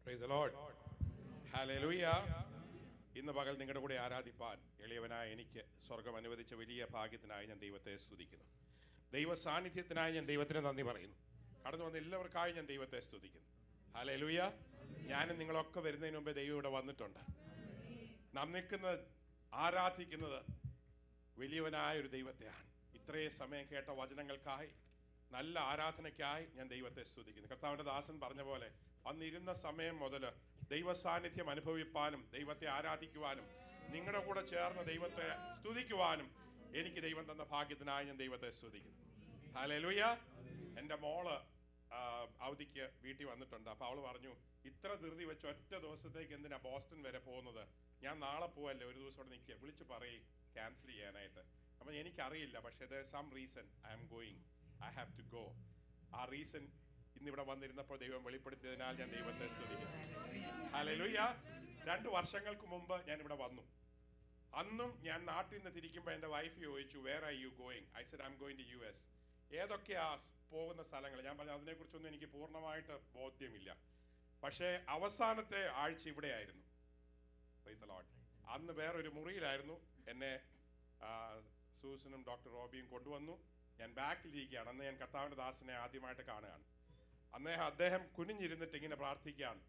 Praise the Lord. Hallelujah. ഇന്ന് പകൽ നിങ്ങളുടെ കൂടെ ആരാധിപ്പാൻ എളിയവനായ എനിക്ക് സ്വർഗം അനുവദിച്ച വലിയ ഭാഗ്യത്തിനായി ഞാൻ ദൈവത്തെ സ്തുതിക്കുന്നു ദൈവ സാന്നിധ്യത്തിനായി ഞാൻ ദൈവത്തിന് നന്ദി പറയുന്നു കടന്നു വന്ന എല്ലാവർക്കായി ഞാൻ ദൈവത്തെ സ്തുതിക്കുന്നു ഹലലുയ ഞാനും നിങ്ങളൊക്കെ വരുന്നതിന് മുമ്പേ ദൈവം ഇവിടെ വന്നിട്ടുണ്ട് നാം നിൽക്കുന്നത് ആരാധിക്കുന്നത് വലിയവനായ ഒരു ദൈവത്തെയാണ് ഇത്രയും സമയം കേട്ട വചനങ്ങൾക്കായി നല്ല ആരാധനയ്ക്കായി ഞാൻ ദൈവത്തെ സ്തുതിക്കുന്നു കർത്താവിൻ്റെ ദാസൻ പറഞ്ഞ പോലെ അന്നിരുന്ന സമയം മുതൽ ദൈവ സാന്നിധ്യം അനുഭവിപ്പാനും ദൈവത്തെ ആരാധിക്കുവാനും നിങ്ങളുടെ കൂടെ ചേർന്ന് ദൈവത്തെ സ്തുതിക്കുവാനും എനിക്ക് ദൈവം തന്ന ഭാഗ്യത്തിനായി ഞാൻ ദൈവത്തെ സ്തുതിക്കുന്നു ഹലലുയ എൻ്റെ മോള് ആ, അവധിക്ക് വീട്ടിൽ വന്നിട്ടുണ്ട് അപ്പോൾ അവൾ പറഞ്ഞു ഇത്ര ധൃതി വെച്ച് ഒറ്റ ദിവസത്തേക്ക് എന്തിനാ ബോസ്റ്റൺ വരെ പോകുന്നത് ഞാൻ നാളെ പോവല്ലേ ഒരു ദിവസം അവിടെ നിൽക്കുക വിളിച്ച് പറയും ക്യാൻസൽ ചെയ്യാനായിട്ട് അപ്പം എനിക്കറിയില്ല പക്ഷേ there some reason I am going I have to go ആ റീസൺ ഇന്നിവിടെ വന്നിരുന്നപ്പോൾ ദൈവം വെളിപ്പെടുത്തിയതിനാൽ ഞാൻ ദൈവത്തെ സ്തുതിക്കുന്നു ഹലലുയ്യ രണ്ട് വർഷങ്ങൾക്ക് മുമ്പ് ഞാൻ ഇവിടെ വന്നു അന്നും ഞാൻ നാട്ടിൽ നിന്ന് തിരിക്കുമ്പോൾ എൻ്റെ വൈഫ് ചോദിച്ചു where are you going I said I am going to U S ഏതൊക്കെയാ സ് പോകുന്ന സ്ഥലങ്ങൾ ഞാൻ പറഞ്ഞു അതിനെക്കുറിച്ചൊന്നും എനിക്ക് പൂർണ്ണമായിട്ട് ബോധ്യമില്ല പക്ഷേ അവസാനത്തെ ആഴ്ച ഇവിടെയായിരുന്നു Praise the Lord. അന്ന് വേറൊരു മുറിയിലായിരുന്നു എന്നെ ആ, സൂസനും ഡോക്ടർ റോബിയും കൊണ്ടുവന്നു ഞാൻ ബാക്കിലിരിക്കുകയാണ് അന്ന് ഞാൻ കർത്താവിൻ്റെ ദാസനെ ആദ്യമായിട്ട് കാണുകയാണ് അന്നേ അദ്ദേഹം കുനിഞ്ഞിരുന്നിട്ട് ഇങ്ങനെ പ്രാർത്ഥിക്കുകയാണ്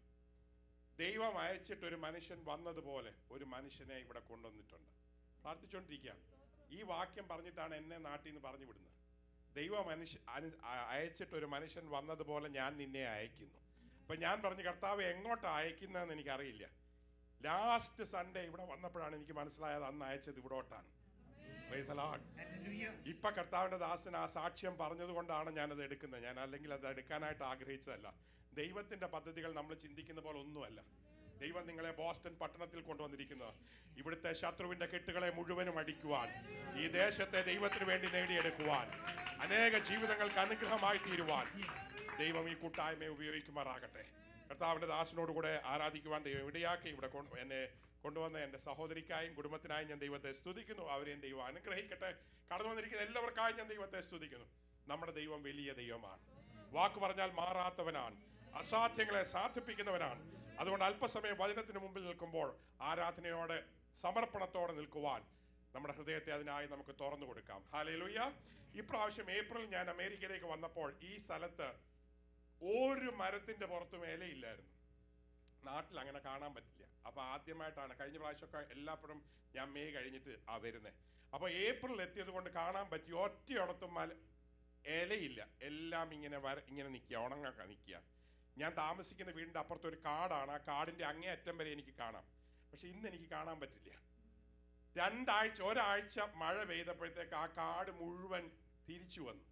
ദൈവം അയച്ചിട്ട് ഒരു മനുഷ്യൻ വന്നതുപോലെ ഒരു മനുഷ്യനെ ഇവിടെ കൊണ്ടുവന്നിട്ടുണ്ട് പ്രാർത്ഥിച്ചുകൊണ്ടിരിക്കുകയാണ് ഈ വാക്യം പറഞ്ഞിട്ടാണ് എന്നെ നാട്ടിൽ നിന്ന് പറഞ്ഞു വിടുന്നത് ദൈവ മനുഷ്യ അനു- അ- അയച്ചിട്ട് ഒരു മനുഷ്യൻ വന്നതുപോലെ ഞാൻ നിന്നെ അയക്കുന്നു അപ്പൊ ഞാൻ പറഞ്ഞു കർത്താവ് എങ്ങോട്ടാണ് അയക്കുന്നതെന്ന് എനിക്കറിയില്ല ലാസ്റ്റ് സൺഡേ ഇവിടെ വന്നപ്പോഴാണ് എനിക്ക് മനസ്സിലായത് അന്ന് അയച്ചത് ഇവിടോട്ടാണ് Praise the Lord. ഇപ്പൊ കർത്താവിന്റെ ദാസൻ ആ സാക്ഷ്യം പറഞ്ഞത് കൊണ്ടാണ് ഞാനത് എടുക്കുന്നത് ഞാൻ അല്ലെങ്കിൽ അത് എടുക്കാനായിട്ട് ആഗ്രഹിച്ചതല്ല ദൈവത്തിന്റെ പദ്ധതികൾ നമ്മൾ ചിന്തിക്കുന്ന പോലെ ഒന്നുമല്ല ദൈവം നിങ്ങളെ ബോസ്റ്റൺ പട്ടണത്തിൽ കൊണ്ടുവന്നിരിക്കുന്നത് ഇവിടുത്തെ ശത്രുവിന്റെ കെട്ടുകളെ മുഴുവനും അടിക്കുവാൻ ഈ ദേശത്തെ ദൈവത്തിന് വേണ്ടി നേടിയെടുക്കുവാൻ അനേക ജീവിതങ്ങൾക്ക് അനുഗ്രഹമായി തീരുവാൻ ദൈവം ഈ കൂട്ടായ്മയെ ഉപയോഗിക്കുമാറാകട്ടെ കർത്താവിന്റെ ദാസനോട് കൂടെ ആരാധിക്കുവാൻ ദൈവം ഇടയാക്കി ഇവിടെ കൊണ്ട് എന്നെ കൊണ്ടുവന്ന എൻ്റെ സഹോദരിക്കായും കുടുംബത്തിനായും ഞാൻ ദൈവത്തെ സ്തുതിക്കുന്നു അവരെയും ദൈവം അനുഗ്രഹിക്കട്ടെ കടന്നു വന്നിരിക്കുന്ന എല്ലാവർക്കായും ഞാൻ ദൈവത്തെ സ്തുതിക്കുന്നു നമ്മുടെ ദൈവം വലിയ ദൈവമാണ് വാക്ക് പറഞ്ഞാൽ മാറാത്തവനാണ് അസാധ്യങ്ങളെ സാധിപ്പിക്കുന്നവനാണ് അതുകൊണ്ട് അല്പസമയം വചനത്തിന് മുമ്പിൽ നിൽക്കുമ്പോൾ ആരാധനയോടെ സമർപ്പണത്തോടെ നിൽക്കുവാൻ നമ്മുടെ ഹൃദയത്തെ അതിനായി നമുക്ക് തുറന്നു കൊടുക്കാം ഹാലയിലുയ്യ ഇപ്രാവശ്യം ഏപ്രിൽ ഞാൻ അമേരിക്കയിലേക്ക് വന്നപ്പോൾ ഈ സ്ഥലത്ത് ഒരു മരത്തിന്റെ പുറത്തും ഇലയില്ലായിരുന്നു നാട്ടിൽ അങ്ങനെ കാണാൻ പറ്റില്ല അപ്പൊ ആദ്യമായിട്ടാണ് കഴിഞ്ഞ പ്രാവശ്യമൊക്കെ എല്ലാപ്പോഴും ഞാൻ മെയ് കഴിഞ്ഞിട്ട് ആ വരുന്നത് അപ്പൊ ഏപ്രിൽ എത്തിയത് കൊണ്ട് കാണാൻ പറ്റി ഒറ്റയിടത്തും മല ഇലയില്ല എല്ലാം ഇങ്ങനെ വര ഇങ്ങനെ നിൽക്കുക ഉണങ്ങൊക്കെ നിൽക്കുക ഞാൻ താമസിക്കുന്ന വീടിന്റെ അപ്പുറത്ത് ഒരു കാടാണ് ആ കാടിന്റെ അങ്ങേ അറ്റം വരെ എനിക്ക് കാണാം പക്ഷെ ഇന്ന് എനിക്ക് കാണാൻ പറ്റില്ല രണ്ടാഴ്ച ഒരാഴ്ച മഴ പെയ്തപ്പോഴത്തേക്ക് ആ കാട് മുഴുവൻ തിരിച്ചു വന്നു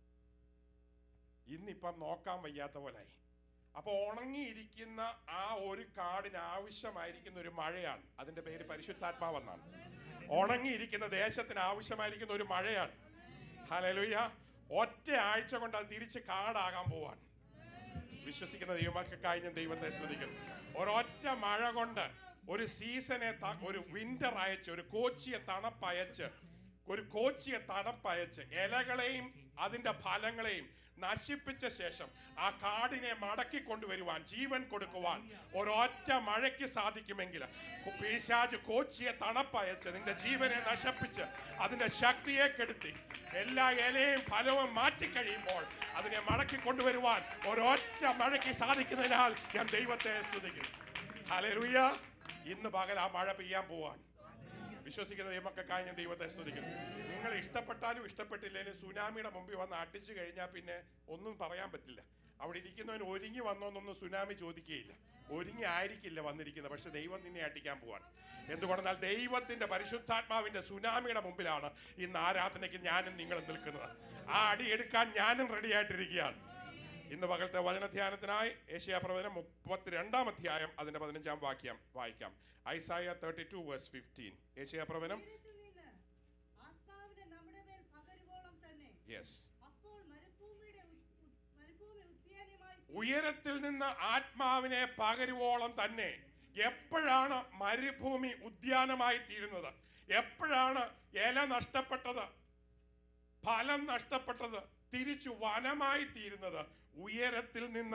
ഇന്നിപ്പം നോക്കാൻ വയ്യാത്ത പോലായി അപ്പൊ ഉണങ്ങിയിരിക്കുന്ന ആ ഒരു കാടിന് ആവശ്യമായിരിക്കുന്ന ഒരു മഴയാണ് അതിന്റെ പേര് പരിശുദ്ധാത്മാവെന്നാണ് ഉണങ്ങിയിരിക്കുന്ന ദേശത്തിന് ആവശ്യമായിരിക്കുന്ന ഒരു മഴയാണ് ഹലലുയ്യ ഒറ്റ ആഴ്ച കൊണ്ട് അത് തിരിച്ച് കാടാകാൻ പോവാൻ വിശ്വസിക്കുന്ന ദൈവമക്കൾക്കായി ഞാൻ ദൈവത്തെ ശ്രദ്ധിക്കുന്നു ഒരൊറ്റ മഴ കൊണ്ട് ഒരു സീസനെ ത- ഒരു വിന്റർ അയച്ച് ഒരു കോച്ചിയെ തണുപ്പയച്ച് ഒരു കോച്ചിയെ തണുപ്പയച്ച് ഇലകളെയും അതിന്റെ ഫലങ്ങളെയും നശിപ്പിച്ച ശേഷം ആ കാടിനെ മടക്കി കൊണ്ടുവരുവാൻ ജീവൻ കൊടുക്കുവാൻ ഒരൊറ്റ മഴയ്ക്ക് സാധിക്കുമെങ്കിൽ കു- പിശാച് കോച്ചിയെ തണുപ്പയച്ച് നിന്റെ ജീവനെ നശിപ്പിച്ച് അതിന്റെ ശക്തിയെ കെടുത്തി എല്ലാ ഇലയും ഫലവും മാറ്റിക്കഴിയുമ്പോൾ അതിനെ മടക്കി കൊണ്ടുവരുവാൻ ഒരൊറ്റ മഴയ്ക്ക് സാധിക്കുന്നതിനാൽ ഞാൻ ദൈവത്തെ സ്തുതിക്കുന്നു ഹല്ലേലൂയ ഇന്ന് പകൽ ആ മഴ പെയ്യാൻ പോവാൻ വിശ്വസിക്കുന്ന ദൈവമക്കായി ഞാൻ ദൈവത്തെ സ്തുതിക്കുന്നു നിങ്ങൾ ഇഷ്ടപ്പെട്ടാലും ഇഷ്ടപ്പെട്ടില്ലെങ്കിലും സുനാമിയുടെ മുമ്പിൽ വന്ന് അടിച്ചു കഴിഞ്ഞാൽ പിന്നെ ഒന്നും പറയാൻ പറ്റില്ല അവിടെ ഇരിക്കുന്നവൻ ഒരുങ്ങി വന്നോന്നൊന്നും സുനാമി ചോദിക്കുകയില്ല ഒരുങ്ങി ആയിരിക്കില്ല വന്നിരിക്കുന്നത് പക്ഷെ ദൈവം നിന്നെ അടിക്കാൻ പോവാൻ എന്തുകൊണ്ടെന്നാൽ ദൈവത്തിന്റെ പരിശുദ്ധാത്മാവിന്റെ സുനാമിയുടെ മുമ്പിലാണ് ഇന്ന് ആരാധനയ്ക്ക് ഞാനും നിങ്ങളും നിൽക്കുന്നത് ആ അടി എടുക്കാൻ ഞാനും റെഡി ആയിട്ടിരിക്കുകയാണ് ഇന്ന് പകലത്തെ വചനധ്യാനത്തിനായി ഏഷ്യ പ്രവചനം മുപ്പത്തിരണ്ടാം അധ്യായം അതിന്റെ പതിനഞ്ചാം വാക്യം വായിക്കാം Isaiah thirty two verse fifteen ഏഷ്യ പ്രവചനം ഉയരത്തിൽ നിന്ന് ആത്മാവിനെ നമ്മുടെ മേൽ പകരുവോളം തന്നെ യെസ് അപ്പോൾ മരുഭൂമിയുടെ ഉ- ഉ- മരുഭൂമി ഉദ്യാനമായി ഉയരത്തിൽ നിന്ന് ആത്മാവിനെ പകരുവോളം തന്നെ എപ്പോഴാണ് മരുഭൂമി ഉദ്യാനമായി തീരുന്നത് എപ്പോഴാണ് ഇല നഷ്ടപ്പെട്ടത് ഫലം നഷ്ടപ്പെട്ടത് തിരിച്ചു വനമായി തീരുന്നത് ഉയരത്തിൽ നിന്ന്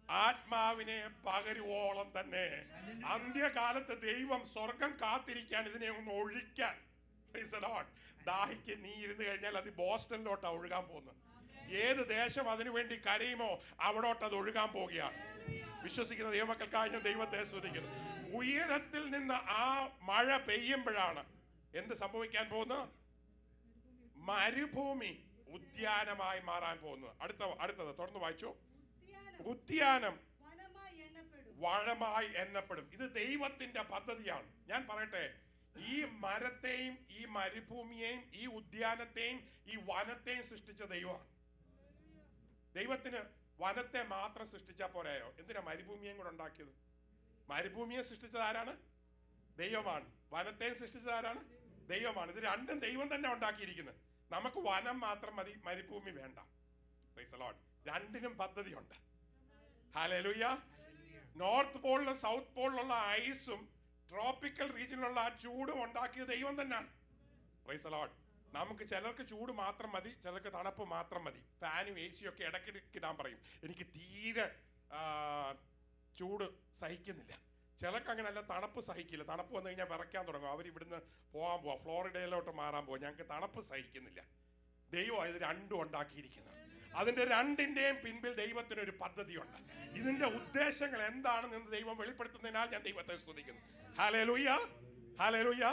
ആത്മാവിനെ പകരുവോളം തന്നെ അന്ത്യകാലത്ത് ദൈവം സ്വർഗം കാത്തിരിക്കാൻ ഇതിനെ ഒന്ന് ഒഴിക്കാൻ Praise the Lord. ദാഹിക്ക് നീ ഇരുന്ന് കഴിഞ്ഞാൽ അത് ബോസ്റ്റണിലോട്ടാ ഒഴുകാൻ പോകുന്നത് ഏത് ദേശം അതിനു വേണ്ടി കരയുമോ അവിടോട്ട് അത് ഒഴുകാൻ പോവുകയാണ് വിശ്വസിക്കുന്ന ദൈവമക്കൾക്കായി ഞാൻ ദൈവത്തെ സ്തുതിക്കുന്നു ഉയരത്തിൽ നിന്ന് ആ മഴ പെയ്യുമ്പോഴാണ് എന്ത് സംഭവിക്കാൻ പോകുന്നത് മരുഭൂമി ഉദ്യാനമായി മാറാൻ പോകുന്നത് അടുത്ത അടുത്തത് തുടർന്ന് വായിച്ചു ഉദ്യാനം ഉദ്യാനം വനമായി എണ്ണപ്പെടും വഴമായി എണ്ണപ്പെടും ഇത് ദൈവത്തിന്റെ പദ്ധതിയാണ് ഞാൻ പറയട്ടെ ഈ മരത്തെയും ഈ മരുഭൂമിയെയും ഈ ഉദ്യാനത്തെയും ഈ വനത്തെയും സൃഷ്ടിച്ച ദൈവമാണ് ദൈവത്തിന് വനത്തെ മാത്രം സൃഷ്ടിച്ചാൽ പോരായോ എന്തിനാ മരുഭൂമിയെയും കൂടെ ഉണ്ടാക്കിയത് മരുഭൂമിയെ സൃഷ്ടിച്ചത് ആരാണ് ദൈവമാണ് വനത്തെയും സൃഷ്ടിച്ചത് ആരാണ് ദൈവമാണ് ഇത് രണ്ടും ദൈവം തന്നെ ഉണ്ടാക്കിയിരിക്കുന്നത് നമുക്ക് വനം മാത്രം മതി മരുഭൂമി വേണ്ട Praise the Lord. രണ്ടിനും പദ്ധതിയുണ്ട് ഹാലലുയ്യ നോർത്ത് പോളിലും സൗത്ത് പോളിലുള്ള ഐസും ട്രോപ്പിക്കൽ റീജിയനിലുള്ള ആ ചൂടും ഉണ്ടാക്കിയത് ദൈവം തന്നെയാണ് പ്രൈസ് ലോഡ് നമുക്ക് ചിലർക്ക് ചൂട് മാത്രം മതി ചിലർക്ക് തണുപ്പ് മാത്രം മതി ഫാനും എ സിയും ഒക്കെ ഇടയ്ക്കിടയ്ക്ക് ഇടാൻ പറയും എനിക്ക് തീരെ ആ, ചൂട് സഹിക്കുന്നില്ല ചിലർക്ക് അങ്ങനെയല്ല തണുപ്പ് സഹിക്കില്ല തണുപ്പ് വന്നു കഴിഞ്ഞാൽ വിറയ്ക്കാൻ തുടങ്ങും അവർ ഇവിടുന്ന് പോകാൻ പോവാം ഫ്ലോറിഡയിലോട്ട് മാറാൻ പോവാം ഞങ്ങൾക്ക് തണുപ്പ് സഹിക്കുന്നില്ല ദൈവം ഇത് രണ്ടും ഉണ്ടാക്കിയിരിക്കുന്നത് അതിന്റെ രണ്ടിന്റെയും പിൻപിൽ ദൈവത്തിന് ഒരു പദ്ധതിയുണ്ട് ഇതിന്റെ ഉദ്ദേശങ്ങൾ എന്താണെന്ന് ദൈവം വെളിപ്പെടുത്തുന്നതിനാൽ ഞാൻ ദൈവത്തെ സ്തുതിക്കുന്നു ഹാലേലൂയ ഹാലേലൂയ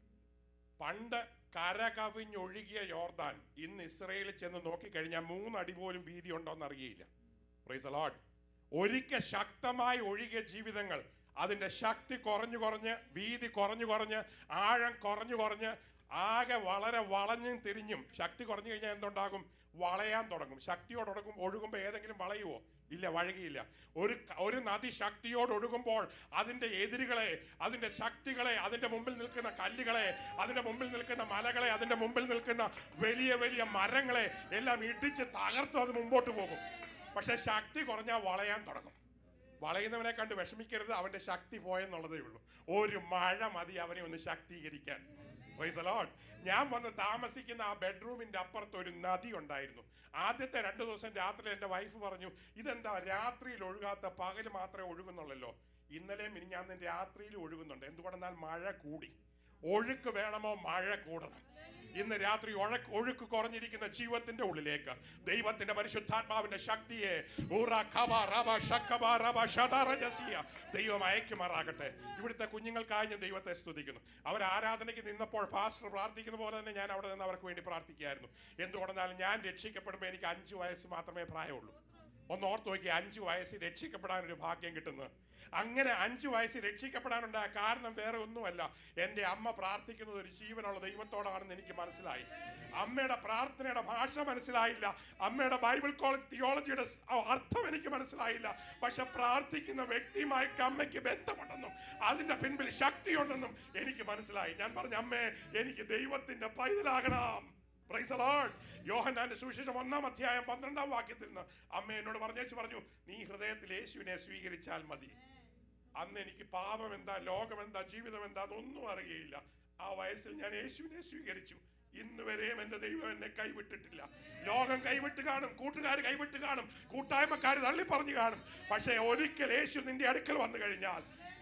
പണ്ട് കര കവിഞ്ഞൊഴുകിയ യോർദാൻ ഇന്ന് ഇസ്രയേലിൽ ചെന്ന് നോക്കിക്കഴിഞ്ഞാൽ മൂന്നടി പോലും വീതി ഉണ്ടോന്ന് അറിയില്ല പ്രൈസ് ലോഡ് ഒരിക്കൽ ശക്തമായി ഒഴുകിയ ജീവിതങ്ങൾ അതിന്റെ ശക്തി കുറഞ്ഞു കുറഞ്ഞ് വീതി കുറഞ്ഞു കുറഞ്ഞ് ആഴം കുറഞ്ഞു കുറഞ്ഞ് ആകെ വളരെ വളഞ്ഞും തിരിഞ്ഞും ശക്തി കുറഞ്ഞു കഴിഞ്ഞാൽ എന്തുണ്ടാകും വളയാൻ തുടങ്ങും ശക്തിയോട് ഒടുക്കും ഒഴുകുമ്പോൾ ഏതെങ്കിലും വളയുവോ ഇല്ല വഴുകിയില്ല ഒരു ക- ഒരു നദി ശക്തിയോട് ഒഴുകുമ്പോൾ അതിന്റെ എതിരുകളെ അതിന്റെ ശക്തികളെ അതിന്റെ മുമ്പിൽ നിൽക്കുന്ന കല്ലുകളെ അതിന്റെ മുമ്പിൽ നിൽക്കുന്ന മലകളെ അതിന്റെ മുമ്പിൽ നിൽക്കുന്ന വലിയ വലിയ മരങ്ങളെ എല്ലാം ഇടിച്ച് തകർത്തും അത് മുമ്പോട്ട് പോകും പക്ഷെ ശക്തി കുറഞ്ഞാൽ വളയാൻ തുടങ്ങും വളയുന്നവനെ കണ്ട് വിഷമിക്കരുത് അവന്റെ ശക്തി പോയെന്നുള്ളതേ ഉള്ളൂ ഒരു മഴ മതി അവനെ ഒന്ന് ശക്തീകരിക്കാൻ Praise the Lord. ഞാൻ വന്ന് താമസിക്കുന്ന ആ ബെഡ്റൂമിന്റെ അപ്പുറത്ത് ഒരു നദി ഉണ്ടായിരുന്നു ആദ്യത്തെ രണ്ടു ദിവസം രാത്രി എൻ്റെ വൈഫ് പറഞ്ഞു ഇതെന്താ രാത്രിയിൽ ഒഴുകാത്ത പകൽ മാത്രമേ ഒഴുകുന്നുള്ളല്ലോ ഇന്നലെ മിനിഞ്ഞാന്ന് രാത്രിയിൽ ഒഴുകുന്നുണ്ട് എന്തുകൊണ്ടെന്നാൽ മഴ കൂടി ഒഴുക്ക് വേണമോ മഴ കൂടണം ഇന്ന് രാത്രി ഒഴക്ക് ഒഴുക്ക് കുറഞ്ഞിരിക്കുന്ന ജീവിതത്തിന്റെ ഉള്ളിലേക്ക് ദൈവത്തിന്റെ പരിശുദ്ധാത്മാവിന്റെ ശക്തിയെ ഊറ ഖബ റബ ഷക്കബ റബ ഷദറ ജസിയ ദൈവം അയക്കുമാറാകട്ടെ ഇവിടുത്തെ കുഞ്ഞുങ്ങൾക്കായി ഞാൻ ദൈവത്തെ സ്തുതിക്കുന്നു അവർ ആരാധനയ്ക്ക് നിന്നപ്പോൾ പാസ്റ്റർ പ്രാർത്ഥിക്കുന്ന പോലെ തന്നെ ഞാൻ അവിടെ നിന്ന് അവർക്ക് വേണ്ടി പ്രാർത്ഥിക്കുകയായിരുന്നു എന്തുകൊണ്ടെന്നാൽ ഞാൻ രക്ഷിക്കപ്പെടുമ്പോൾ എനിക്ക് അഞ്ചു വയസ്സ് മാത്രമേ പ്രായമുള്ളൂ ഒന്ന് ഓർത്ത് നോക്കി അഞ്ചു വയസ്സിൽ രക്ഷിക്കപ്പെടാൻ ഒരു ഭാഗ്യം കിട്ടുന്നത് അങ്ങനെ അഞ്ചു വയസ്സിൽ രക്ഷിക്കപ്പെടാനുണ്ടായ കാരണം വേറെ ഒന്നുമല്ല എൻ്റെ അമ്മ പ്രാർത്ഥിക്കുന്നത് ഒരു ജീവനുള്ള ദൈവത്തോടാണെന്ന് എനിക്ക് മനസ്സിലായി അമ്മയുടെ പ്രാർത്ഥനയുടെ ഭാഷ മനസ്സിലായില്ല അമ്മയുടെ ബൈബിൾ കോളേജ് തിയോളജിയുടെ സ് അർത്ഥം എനിക്ക് മനസ്സിലായില്ല പക്ഷെ പ്രാർത്ഥിക്കുന്ന വ്യക്തിയുമായി അമ്മയ്ക്ക് ബന്ധമുണ്ടെന്നും അതിന്റെ പിൻപിൽ ശക്തിയുണ്ടെന്നും എനിക്ക് മനസ്സിലായി ഞാൻ പറഞ്ഞു അമ്മേ എനിക്ക് ദൈവത്തിന്റെ പൈതലാകണം Praise the Lord. യോഹന്നാന്റെ സുവിശേഷം ഒന്നാം അധ്യായം പന്ത്രണ്ടാം വാക്യത്തിൽ നിന്ന് അമ്മ എന്നോട് പറഞ്ഞേച്ചു പറഞ്ഞു നീ ഹൃദയത്തിൽ യേശുവിനെ സ്വീകരിച്ചാൽ മതി അന്ന് എനിക്ക് പാപം എന്താ ലോകം എന്താ ജീവിതം എന്താ ഒന്നും അറിയയില്ല ആ വയസ്സിൽ ഞാൻ യേശുവിനെ സ്വീകരിച്ചു ഇന്ന് വരെയും എന്റെ ദൈവം എന്നെ കൈവിട്ടിട്ടില്ല ലോകം കൈവിട്ട് കാണും കൂട്ടുകാർ കൈവിട്ട് കാണും കൂട്ടായ്മക്കാർ തള്ളി പറഞ്ഞു കാണും പക്ഷേ ഒരിക്കൽ യേശു നിന്റെ അടുക്കൽ വന്നു കഴിഞ്ഞാൽ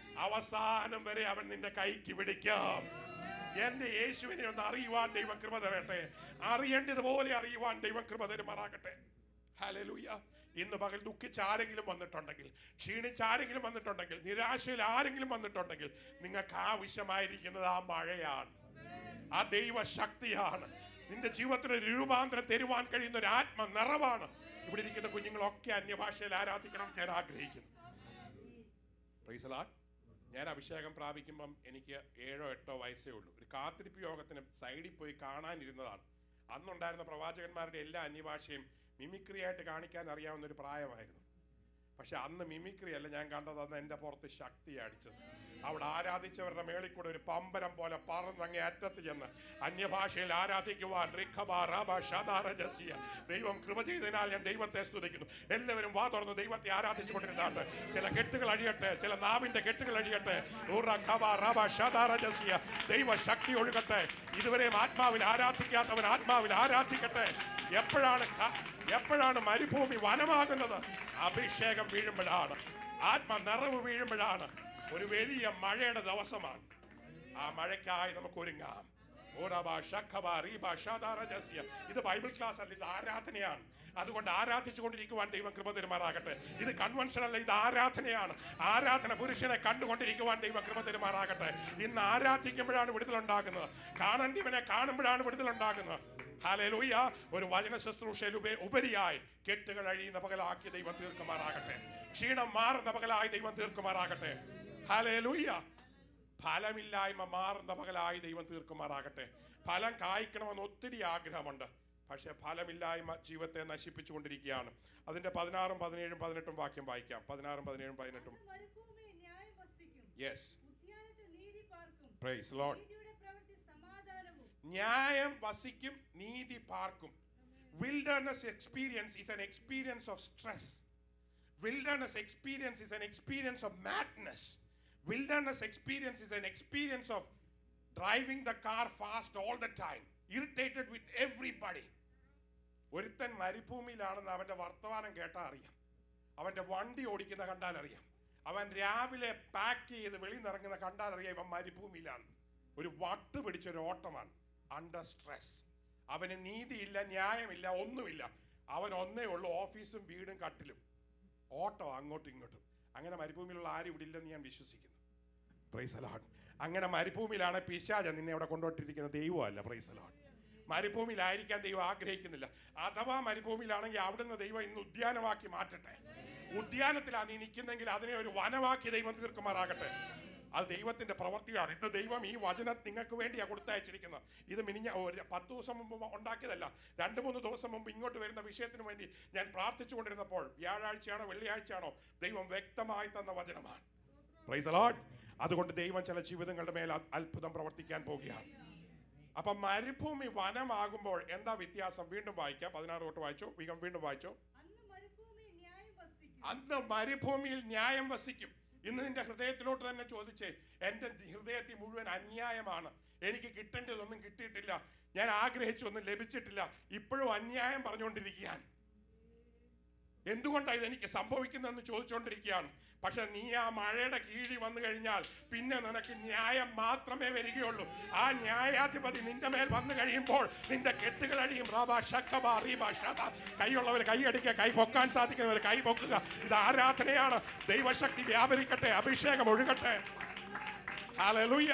അവസാനം വരെ അവൻ നിന്റെ കൈക്ക് പിടിക്കാം എന്റെ യേശുവിനെ ഒന്ന് അറിയുവാൻ ദൈവം കൃപ തരട്ടെ അറിയേണ്ടതുപോലെ അറിയുവാൻ ദൈവം കൃപ തരുമാറാകട്ടെ ഹല്ലേലൂയ ഇന്ന് പകൽ ദുഃഖിച്ച് ആരെങ്കിലും വന്നിട്ടുണ്ടെങ്കിൽ ക്ഷീണിച്ച് ആരെങ്കിലും വന്നിട്ടുണ്ടെങ്കിൽ നിരാശയിൽ ആരെങ്കിലും വന്നിട്ടുണ്ടെങ്കിൽ നിങ്ങൾക്ക് ആവശ്യമായിരിക്കുന്നത് ആ മഴയാണ് ആ ദൈവ ശക്തിയാണ് നിന്റെ ജീവിതത്തിന് ഒരു രൂപാന്തരം തരുവാൻ കഴിയുന്ന ഒരു ആത്മ നിറവാണ് ഇവിടെ ഇരിക്കുന്ന കുഞ്ഞുങ്ങളൊക്കെ അന്യഭാഷയിൽ ആരാധിക്കണം എന്ന് ഞാൻ ആഗ്രഹിക്കുന്നു Praise the Lord. ഞാൻ അഭിഷേകം പ്രാപിക്കുമ്പം എനിക്ക് ഏഴോ എട്ടോ വയസ്സേ ഉള്ളൂ ഒരു കാത്തിരിപ്പ് യോഗത്തിന് സൈഡിൽ പോയി കാണാനിരുന്നതാണ് അന്നുണ്ടായിരുന്ന പ്രവാചകന്മാരുടെ എല്ലാ അന്യഭാഷയും മിമിക്രി ആയിട്ട് കാണിക്കാൻ അറിയാവുന്ന ഒരു പ്രായമായിരുന്നു പക്ഷെ അന്ന് മിമിക്രി അല്ല ഞാൻ കണ്ടത് അന്ന് എൻ്റെ പുറത്ത് ശക്തി അടിച്ചത് അവിടെ ആരാധിച്ചവരുടെ മേളിൽ കൂടെ ഒരു പമ്പരം പോലെ പറന്നങ്ങേ അറ്റത്ത് ചെന്ന് അന്യഭാഷയിൽ ആരാധിക്കുവാൻ റിഖബ റബ ഷദാ രജസിയ. ദൈവം കൃപ ചെയ്തതിനാൽ ഞാൻ ദൈവത്തെ സ്തുതിക്കുന്നു എല്ലാവരും വാ തുറന്ന് ദൈവത്തെ ആരാധിച്ചുകൊണ്ടിരുന്നാട്ട് ചില കെട്ടുകൾ അഴിയട്ടെ ചില നാവിന്റെ കെട്ടുകൾ അഴിയട്ടെ ഉറ ഖബ റബ ഷദാ രജസിയ. ദൈവ ശക്തി ഒഴുകട്ടെ ഇതുവരെയും ആത്മാവിൽ ആരാധിക്കാത്തവൻ ആത്മാവിൽ ആരാധിക്കട്ടെ എപ്പോഴാണ് ക- എപ്പോഴാണ് മരുഭൂമി വനമാകുന്നത് അഭിഷേകം വീഴുമ്പോഴാണ് ആത്മ നിറവ് വീഴുമ്പോഴാണ് ഒരു വലിയ മഴയുടെ ദിവസമാണ് ആ മഴയ്ക്കായി നമുക്ക് ഒരുങ്ങാം ഓരബ ശഖബ റീബ ഷദാ രജസ്യ. ഇത് ബൈബിൾ ക്ലാസ് അല്ല ഇത് ആരാധനയാണ് അതുകൊണ്ട് ആരാധിച്ചുകൊണ്ടിരിക്കുവാൻ ദൈവം കൃപ തരുമാറാകട്ടെ ഇത് കൺവെൻഷൻ അല്ല ഇത് ആരാധനയാണ് ആരാധന പുരുഷനെ കണ്ടുകൊണ്ടിരിക്കുവാൻ ദൈവം കൃപ തരുമാറാകട്ടെ ഇന്ന് ആരാധിക്കുമ്പോഴാണ് വിടുതലുണ്ടാകുന്നത് കാണേണ്ടിവനെ കാണുമ്പോഴാണ് വിടുതലുണ്ടാകുന്നത് ഹാലലൂയ ഒരു വചന ശുശ്രൂഷയിൽ ഉപ- ഉപരിയായി കെട്ടുകൾ അഴിയുന്ന പകലാക്കി ദൈവം തീർക്കുമാറാകട്ടെ ക്ഷീണം മാറുന്ന പകലായി ദൈവം തീർക്കുമാറാകട്ടെ ഹാലലൂയ ഫലമില്ലായ്മ മാറുന്ന പകലായി ദൈവം തീർക്കുമാറാകട്ടെ ഫലം കായ്ക്കണമെന്ന് ഒത്തിരി ആഗ്രഹമുണ്ട് പക്ഷെ ഫലമില്ലായ്മ ജീവിതത്തെ നശിപ്പിച്ചുകൊണ്ടിരിക്കുകയാണ് അതിന്റെ പതിനാറും പതിനേഴും പതിനെട്ടും വാക്യം വായിക്കാം പതിനാറും പതിനേഴും പതിനെട്ടും അന്ന് മരുഭൂമിയിൽ ന്യായം വസിക്കും യെസ് ഉദ്യാനത്തിൽ നീതി പാർക്കും പ്രൈസ് ലോഡ് നീതിയുടെ പ്രവൃത്തി സമാധാനവും ന്യായം വസിക്കും നീതി പാർക്കും wilderness experience is an experience of stress wilderness experience is an experience of madness wilderness experience is an experience of driving the car fast all the time irritated with everybody ഒരുത്തൻ മരുഭൂമിയിലാണെന്ന് അവന്റെ വർത്തമാനം കേട്ടാൽ അറിയാം അവന്റെ വണ്ടി ഓടിക്കുന്ന കണ്ടാൽ അറിയാം അവൻ രാവിലെ പാക്ക് ചെയ്ത് വെളിയിൽ നിറങ്ങുന്ന കണ്ടാൽ അറിയാം ഇവൻ മരുഭൂമിയിലാണ് ഒരു വട്ട് പിടിച്ചൊരു ഓട്ടമാണ് അണ്ടർ സ്ട്രെസ് അവന് നീതിയില്ല ന്യായമില്ല ഒന്നുമില്ല അവൻ ഒന്നേ ഉള്ളൂ ഓഫീസും വീടും കട്ടിലും ഓട്ടം അങ്ങോട്ടും ഇങ്ങോട്ടും അങ്ങനെ മരുഭൂമിയിലുള്ള ആരും ഇവിടെ ഇല്ലെന്ന് ഞാൻ വിശ്വസിക്കുന്നു പ്രൈസ് അലോട്ട് അങ്ങനെ മരുഭൂമിയിലാണ് പിശാച നിന്നെ അവിടെ കൊണ്ടുപോയിട്ടിരിക്കുന്ന ദൈവമല്ല പ്രൈസ് അലോട്ട് മരുഭൂമിയിലായിരിക്കാൻ ദൈവം ആഗ്രഹിക്കുന്നില്ല അഥവാ മരുഭൂമിയിലാണെങ്കിൽ അവിടുന്ന് ദൈവം ഇന്ന് ഉദ്യാനമാക്കി മാറ്റട്ടെ ഉദ്യാനത്തിലാണ് നീ നിൽക്കുന്നെങ്കിൽ അതിനെ ഒരു വനമാക്കി ദൈവം തീർക്കുമാറാകട്ടെ അത് ദൈവത്തിന്റെ പ്രവൃത്തിയാണ് ഇന്ന് ദൈവം ഈ വചനം നിങ്ങൾക്ക് വേണ്ടിയാണ് കൊടുത്തയച്ചിരിക്കുന്നത് ഇത് മിനിഞ്ഞ ഒരു പത്ത് ദിവസം മുമ്പ് ഉണ്ടാക്കിയതല്ല രണ്ട് മൂന്ന് ദിവസം മുമ്പ് ഇങ്ങോട്ട് വരുന്ന വിഷയത്തിന് വേണ്ടി ഞാൻ പ്രാർത്ഥിച്ചുകൊണ്ടിരുന്നപ്പോൾ വ്യാഴാഴ്ചയാണോ വെള്ളിയാഴ്ചയാണോ ദൈവം വ്യക്തമായി തന്ന വചനമാണ് പ്രൈസ് അലോട്ട് അതുകൊണ്ട് ദൈവം ചില ജീവിതങ്ങളുടെ മേൽ അ- അത്ഭുതം പ്രവർത്തിക്കാൻ പോകുകയാണ് അപ്പൊ മരുഭൂമി വനമാകുമ്പോൾ എന്താ വ്യത്യാസം വീണ്ടും വായിക്കാം പതിനാറ് തൊട്ട് വായിച്ചു വീണ്ടും വീണ്ടും വായിച്ചു അന്ന് മരുഭൂമിയിൽ ന്യായം വസിക്കും അന്ന് മരുഭൂമിയിൽ ന്യായം വസിക്കും ഇന്ന് നിന്റെ ഹൃദയത്തിലോട്ട് തന്നെ ചോദിച്ചേ എന്റെ ഹൃദയത്തിൽ മുഴുവൻ അന്യായമാണ് എനിക്ക് കിട്ടേണ്ടതൊന്നും കിട്ടിയിട്ടില്ല ഞാൻ ആഗ്രഹിച്ചൊന്നും ലഭിച്ചിട്ടില്ല ഇപ്പോഴും അന്യായം പറഞ്ഞുകൊണ്ടിരിക്കുകയാണ് എന്തുകൊണ്ടാണ് ഇതെനിക്ക് സംഭവിക്കുന്നതെന്ന് ചോദിച്ചുകൊണ്ടിരിക്കുകയാണ് പക്ഷെ നീ ആ മഴയുടെ കീഴിൽ വന്നു കഴിഞ്ഞാൽ പിന്നെ നിനക്ക് ന്യായം മാത്രമേ വരികയുള്ളൂ ആ ന്യായാധിപതി നിന്റെ മേൽ വന്നു കഴിയുമ്പോൾ നിന്റെ കെട്ടുകൾ അഴിയും റാബാ ശഖബാ റീബാ ഷദാ. കൈയുള്ളവർ കൈ അടിക്കുക കൈ പൊക്കാൻ സാധിക്കുന്നവർ കൈ പൊക്കുക ഇത് ആരാധനയാണ് ദൈവശക്തി വ്യാപരിക്കട്ടെ അഭിഷേകം ഒഴുകട്ടെ ഹല്ലേലൂയ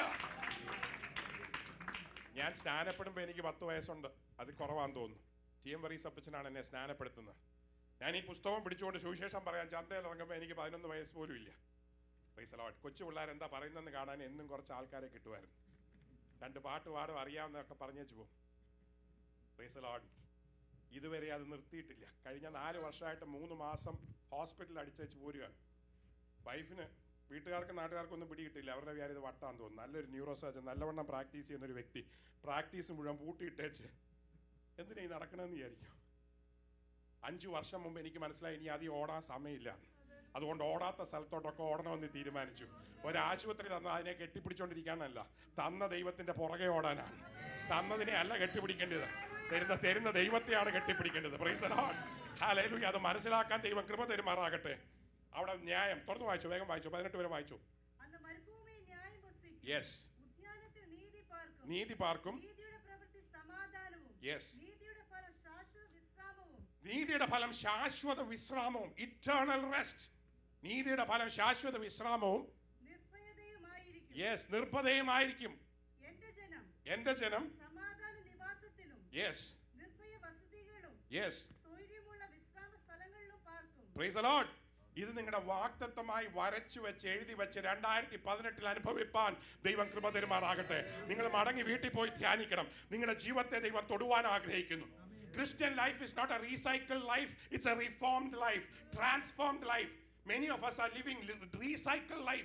ഞാൻ സ്നാനപ്പെടുമ്പോൾ എനിക്ക് പത്ത് വയസ്സുണ്ട് അത് കുറവാന്ന് തോന്നുന്നു ടി എം വറീസ് അപ്പച്ചനാണ് എന്നെ സ്നാനപ്പെടുത്തുന്നത് ഞാൻ ഈ പുസ്തകം പിടിച്ചുകൊണ്ട് സുവിശേഷം പറയാൻ ചന്തയിൽ ഇറങ്ങുമ്പോൾ എനിക്ക് പതിനൊന്ന് വയസ്സ് പോലും ഇല്ല പൈസലോട്ട് കൊച്ചു പിള്ളേർ എന്താ പറയുന്നതെന്ന് കാണാൻ എന്നും കുറച്ച് ആൾക്കാരെ കിട്ടുമായിരുന്നു രണ്ട് പാട്ട് പാടും അറിയാവുന്നതൊക്കെ പറഞ്ഞേച്ചു പോകും പൈസലോട്ട് ഇതുവരെ അത് നിർത്തിയിട്ടില്ല കഴിഞ്ഞ നാല് വർഷമായിട്ട് മൂന്ന് മാസം ഹോസ്പിറ്റലിൽ അടിച്ചേച്ച് പോരുകയാണ് വൈഫിന് വീട്ടുകാർക്കും നാട്ടുകാർക്കും ഒന്നും പിടികിട്ടില്ല അവരുടെ വ്യാധി ഇത് വട്ടാന്ന് തോന്നുന്നു നല്ലൊരു ന്യൂറോ സർജൻ നല്ലവണ്ണം പ്രാക്ടീസ് ചെയ്യുന്ന ഒരു വ്യക്തി പ്രാക്ടീസ് മുഴുവൻ പൂട്ടിയിട്ടേച്ച് എന്തിനാ ഈ നടക്കണമെന്ന് വിചാരിക്കും അഞ്ചു വർഷം മുമ്പ് എനിക്ക് മനസ്സിലായി ഇനി അധികം ഓടാൻ സമയമില്ല അതുകൊണ്ട് ഓടാത്ത സ്ഥലത്തോട്ടൊക്കെ ഓടണമെന്ന് തീരുമാനിച്ചു ഒരാശുപത്രി തന്ന അതിനെ കെട്ടിപ്പിടിച്ചോണ്ടിരിക്കാനല്ല തന്ന ദൈവത്തിന്റെ പുറകെ ഓടാനാണ് തന്നതിനെ അല്ല കെട്ടിപ്പിടിക്കേണ്ടത് തരുന്ന തരുന്ന ദൈവത്തെയാണ് കെട്ടിപ്പിടിക്കേണ്ടത് പ്രൈസ് ഹാലേലൂയ അത് മനസ്സിലാക്കാൻ ദൈവം കൃപ തരുമാറാകട്ടെ അവിടെ ന്യായം തുറന്നു വായിച്ചു വേഗം വായിച്ചു പതിനെട്ട് വരെ വായിച്ചു അന്ന് മരുഭൂമിയിൽ ന്യായം വസിക്കും യെസ് ഉദ്യാനത്തിൽ നീതി പാർക്കും നീതി പാർക്കും നീതിയുടെ പ്രവൃത്തി സമാധാനവും യെസ് നീതിയുടെ ഫലം ശാശ്വത വിശ്രാമവും നീതിയുടെ ഫലം ശാശ്വത വിശ്രാമവും ഇറ്റേണൽ റെസ്റ്റ് നീതിയുടെ ഫലം ശാശ്വത വിശ്രാമവും നിർഭയതയുമായിരിക്കും യെസ് നിർഭതയുമായിരിക്കും എന്റെ ജനം എന്റെ ജനം സമാധാന നിവാസത്തിലും യെസ് നിർഭയ വസതികളും യെസ് സ്വൈര്യമുള്ള വിശ്രാമ സ്ഥലങ്ങളിലും പാർക്കും പ്രൈസ് അലോട്ട് ഇത് നിങ്ങളുടെ വാക്തത്വമായി വരച്ചു വെച്ച് എഴുതി വെച്ച് രണ്ടായിരത്തി പതിനെട്ടിൽ അനുഭവിപ്പാൻ ദൈവം കൃപ തരുമാറാകട്ടെ നിങ്ങൾ മടങ്ങി വീട്ടിൽ പോയി ധ്യാനിക്കണം നിങ്ങളുടെ ജീവിതത്തെ ദൈവം തൊടുവാൻ ആഗ്രഹിക്കുന്നു Christian life is not a recycle life it's a reformed life transformed life many of us are living recycle life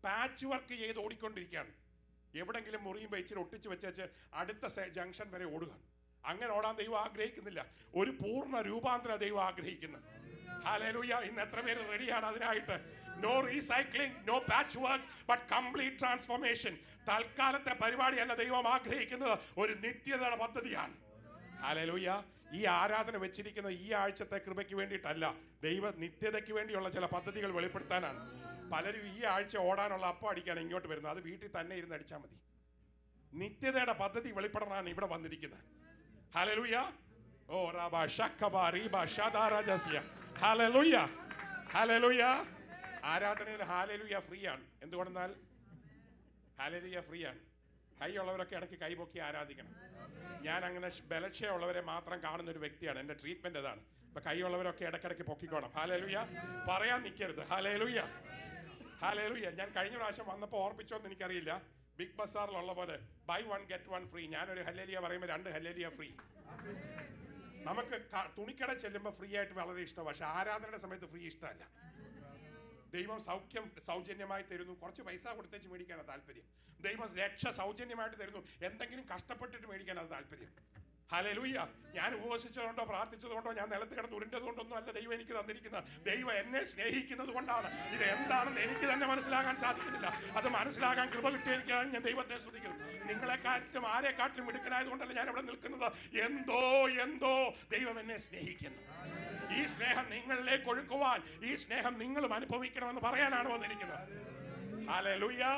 patch work ചെയ്ത് ഓടിക്കൊണ്ടിരിക്കുകയാണ് എവിടെങ്കിലും മുറിയും വെച്ചിട്ട് ഒട്ടിച്ച് വെച്ചേച്ച് അടുത്ത ജംഗ്ഷൻ വരെ ഓടുക അങ്ങനെ ഓടാൻ ദൈവം ആഗ്രഹിക്കുന്നില്ല ഒരു പൂർണ്ണ രൂപാന്തര ദൈവം ആഗ്രഹിക്കുന്നു ഹാലലൂയ ഇന്ന് എത്ര പേര് റെഡിയാണ് അതിനായിട്ട് no recycling no patch work but complete transformation തൽക്കാലത്തെ പരിപാടിയല്ല ദൈവം ആഗ്രഹിക്കുന്നത് ഒരു നിത്യതയുടെ പദ്ധതിയാണ് ഹാലലൂയ ഈ ആരാധന വെച്ചിരിക്കുന്ന ഈ ആഴ്ചത്തെ കൃപയ്ക്ക് വേണ്ടിയിട്ടല്ല ദൈവ നിത്യതയ്ക്ക് വേണ്ടിയുള്ള ചില പദ്ധതികൾ വെളിപ്പെടുത്താനാണ് പലരും ഈ ആഴ്ച ഓടാനുള്ള അപ്പം അടിക്കാൻ ഇങ്ങോട്ട് വരുന്നത് അത് വീട്ടിൽ തന്നെ ഇരുന്ന് അടിച്ചാൽ മതി നിത്യതയുടെ പദ്ധതി വെളിപ്പെടാനാണ് ഇവിടെ വന്നിരിക്കുന്നത് ഹലലുയ ഓ റാബ ഷക്കബ റീബ ഷദാരജസ്യ ഹലലുയ ഹലലുയ ആരാധനയിൽ ഹാലലുയ ഫ്രീ ആണ് എന്തുകൊണ്ടെന്നാൽ ഹാലലുയ ഫ്രീ ആണ് കൈയുള്ളവരൊക്കെ ഇടയ്ക്ക് കൈപൊക്കി ആരാധിക്കണം ഞാൻ അങ്ങനെ ഷ് ബലക്ഷയമുള്ളവരെ മാത്രം കാണുന്ന ഒരു വ്യക്തിയാണ് എൻ്റെ ട്രീറ്റ്മെന്റ് അതാണ് ഇപ്പൊ കൈയുള്ളവരൊക്കെ ഇടയ്ക്കിടയ്ക്ക് പൊക്കിക്കോണം ഹാലലുയ പറയാൻ നിൽക്കരുത് ഹാലലുയ ഹാലലുയ ഞാൻ കഴിഞ്ഞ പ്രാവശ്യം വന്നപ്പോൾ ഓർപ്പിച്ചോന്ന് എനിക്കറിയില്ല ബിഗ് ബസാറിലുള്ള പോലെ buy one get one free ഞാനൊരു ഹല്ലേലിയ പറയുമ്പോൾ രണ്ട് ഹല്ലേലിയ ഫ്രീ നമുക്ക് ക- തുണിക്കട ചെല്ലുമ്പോൾ ഫ്രീ ആയിട്ട് വളരെ ഇഷ്ടമാണ് പക്ഷെ ആരാധനയുടെ സമയത്ത് ഫ്രീ ഇഷ്ടമല്ല ദൈവം സൗഖ്യം സൗജന്യമായി തരുന്നു കുറച്ച് പൈസ കൊടുത്തേച്ച് മേടിക്കാനാണ് താല്പര്യം ദൈവം രക്ഷ സൗജന്യമായിട്ട് തരുന്നു എന്തെങ്കിലും കഷ്ടപ്പെട്ടിട്ട് മേടിക്കാനാണ് താല്പര്യം ഹലലൂയ ഞാൻ ഉപവസിച്ചതുകൊണ്ടോ പ്രാർത്ഥിച്ചതുകൊണ്ടോ ഞാൻ നിലത്ത് കിടന്ന് ഉരുണ്ടത് കൊണ്ടൊന്നും അല്ല ദൈവം എനിക്ക് തന്നിരിക്കുന്നത് ദൈവം എന്നെ സ്നേഹിക്കുന്നത് കൊണ്ടാണ് ഇത് എന്താണെന്ന് എനിക്ക് തന്നെ മനസ്സിലാകാൻ സാധിക്കുന്നില്ല അത് മനസ്സിലാകാൻ കൃപ കിട്ടിയിരിക്കുകയാണ് ഞാൻ ദൈവത്തെ സ്തുതിക്കുന്നു നിങ്ങളെക്കാട്ടിലും ആരെക്കാട്ടിലും മിടുക്കനായതുകൊണ്ടല്ല ഞാൻ ഇവിടെ നിൽക്കുന്നത് എന്തോ എന്തോ ദൈവം എന്നെ സ്നേഹിക്കുന്നു ഈ സ്നേഹം നിങ്ങളിലേക്ക് ഒഴുക്കുവാൻ ഈ സ്നേഹം നിങ്ങളും അനുഭവിക്കണമെന്ന് പറയാനാണ് വന്നിരിക്കുന്നത് Hallelujah.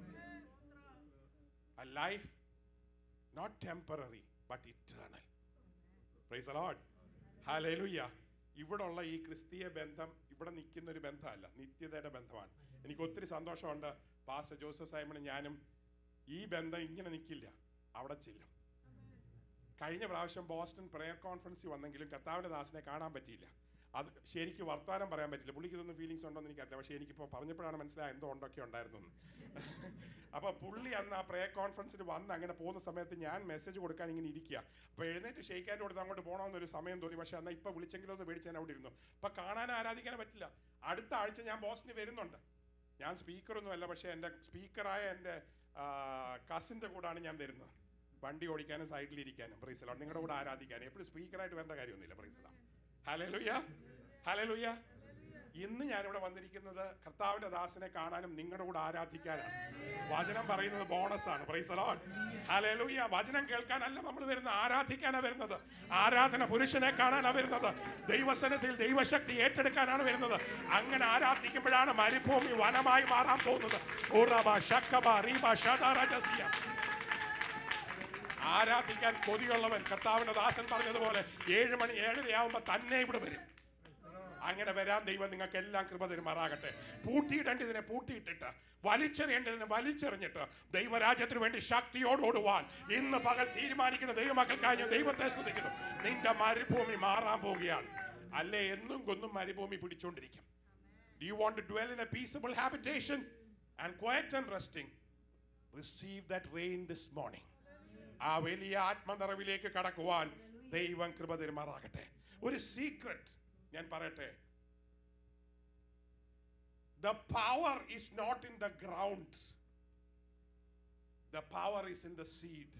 A life not temporary but eternal. Praise the Lord. Hallelujah. ഇവിടുള്ള ഈ ക്രിസ്തീയ ബന്ധം ഇവിടെ നിൽക്കുന്ന ഒരു ബന്ധമല്ല നിത്യതയുടെ ബന്ധമാണ് എനിക്ക് ഒത്തിരി സന്തോഷമുണ്ട് പാസ്റ്റർ ജോസഫ് സൈമണും ഞാനും ഈ ബന്ധം ഇങ്ങനെ നിൽക്കില്ല അവിടെ ചെല്ലും കഴിഞ്ഞ പ്രാവശ്യം ബോസ്റ്റൺ പ്രയർ കോൺഫറൻസിൽ വന്നെങ്കിലും കർത്താവിൻ്റെ ദാസിനെ കാണാൻ പറ്റിയില്ല അത് ശരിക്കും വർത്തമാനം പറയാൻ പറ്റില്ല പുള്ളിക്ക് ഇതൊന്നും ഫീലിങ്സ് ഉണ്ടോ എന്ന് എനിക്കറിയില്ല പക്ഷേ എനിക്കിപ്പോൾ പറഞ്ഞപ്പോഴാണ് മനസ്സിലായത് എന്തോ ഉണ്ടൊക്കെ ഉണ്ടായിരുന്നു എന്ന് അപ്പോൾ പുള്ളി അന്ന് ആ പ്രയർ കോൺഫറൻസിന് വന്ന് അങ്ങനെ പോകുന്ന സമയത്ത് ഞാൻ മെസ്സേജ് കൊടുക്കാൻ ഇങ്ങനെ ഇരിക്കുക അപ്പോൾ എഴുന്നേറ്റ് ഷെയ്ക്കാൻ്റെ കൊടുത്ത് അങ്ങോട്ട് പോകണമെന്നൊരു സമയം തോന്നി പക്ഷേ എന്നാൽ ഇപ്പോൾ വിളിച്ചെങ്കിലും ഒന്ന് മേടിച്ച് ഞാൻ അവിടെ ഇരുന്നു അപ്പോൾ കാണാൻ ആരാധിക്കാൻ പറ്റില്ല അടുത്ത ആഴ്ച ഞാൻ ബോസ്റ്റണിൽ വരുന്നുണ്ട് ഞാൻ സ്പീക്കറൊന്നും അല്ല പക്ഷേ എൻ്റെ സ്പീക്കറായ എൻ്റെ കസിൻ്റെ കൂടാണ് ഞാൻ വരുന്നത് വണ്ടി ഓടിക്കാനും സൈഡിലിരിക്കാനും പ്രൈസലാണ് നിങ്ങളുടെ കൂടെ ആരാധിക്കാനും എപ്പോഴും സ്പീക്കറായിട്ട് വരേണ്ട കാര്യമൊന്നുമില്ല പ്രൈസലാണ് ഹലലുയ ഹലലുയ ഇന്ന് ഞാനിവിടെ വന്നിരിക്കുന്നത് കർത്താവിന്റെ ദാസനെ കാണാനും നിങ്ങളുടെ കൂടെ ആരാധിക്കാനാണ് വചനം പറയുന്നത് ബോണസാണ് പ്രൈസലോൺ ഹലലുയ വചനം കേൾക്കാനല്ല നമ്മൾ വരുന്നത് ആരാധിക്കാനാണ് വരുന്നത് ആരാധന പുരുഷനെ കാണാനാണ് വരുന്നത് ദൈവസനത്തിൽ ദൈവശക്തി ഏറ്റെടുക്കാനാണ് വരുന്നത് അങ്ങനെ ആരാധിക്കുമ്പോഴാണ് മരുഭൂമി വനമായി മാറാൻ പോകുന്നത് ഉറബ ശക്കബ റീബ ഷദാരജസ്യ ആരാധിക്കാൻ കൊതിയുള്ളവൻ കർത്താവിന്റെ ദാസൻ പറഞ്ഞതുപോലെ ഏഴ് മണി ഏഴരയാവുമ്പോ തന്നെ ഇവിടെ വരും അങ്ങനെ വരാൻ ദൈവം നിങ്ങൾക്ക് എല്ലാം കൃപ തരുമാറാകട്ടെ പൂട്ടിയിടേണ്ടതിനെ പൂട്ടിയിട്ടിട്ട് വലിച്ചെറിയേണ്ടതിനെ വലിച്ചെറിഞ്ഞിട്ട് ദൈവരാജ്യത്തിന് വേണ്ടി ശക്തിയോടോടുവാൻ ഇന്ന് പകൽ തീരുമാനിക്കുന്ന ദൈവമക്കൾക്കായി ഞാൻ ദൈവത്തെ സ്തുതിക്കുന്നു നിന്റെ മരുഭൂമി മാറാൻ പോവുകയാണ് അല്ലേ എന്നും കൊന്നും മരുഭൂമി പിടിച്ചോണ്ടിരിക്കും Do you want to dwell in a peaceable habitation and quiet and resting? Receive that rain this morning. ആ വലിയ ആത്മനിറവിലേക്ക് കടക്കുവാൻ ദൈവം കൃപ തരുമാറാകട്ടെ ഒരു സീക്രട്ട് ഞാൻ പറയട്ടെ the power is not in the ground the power is in the seed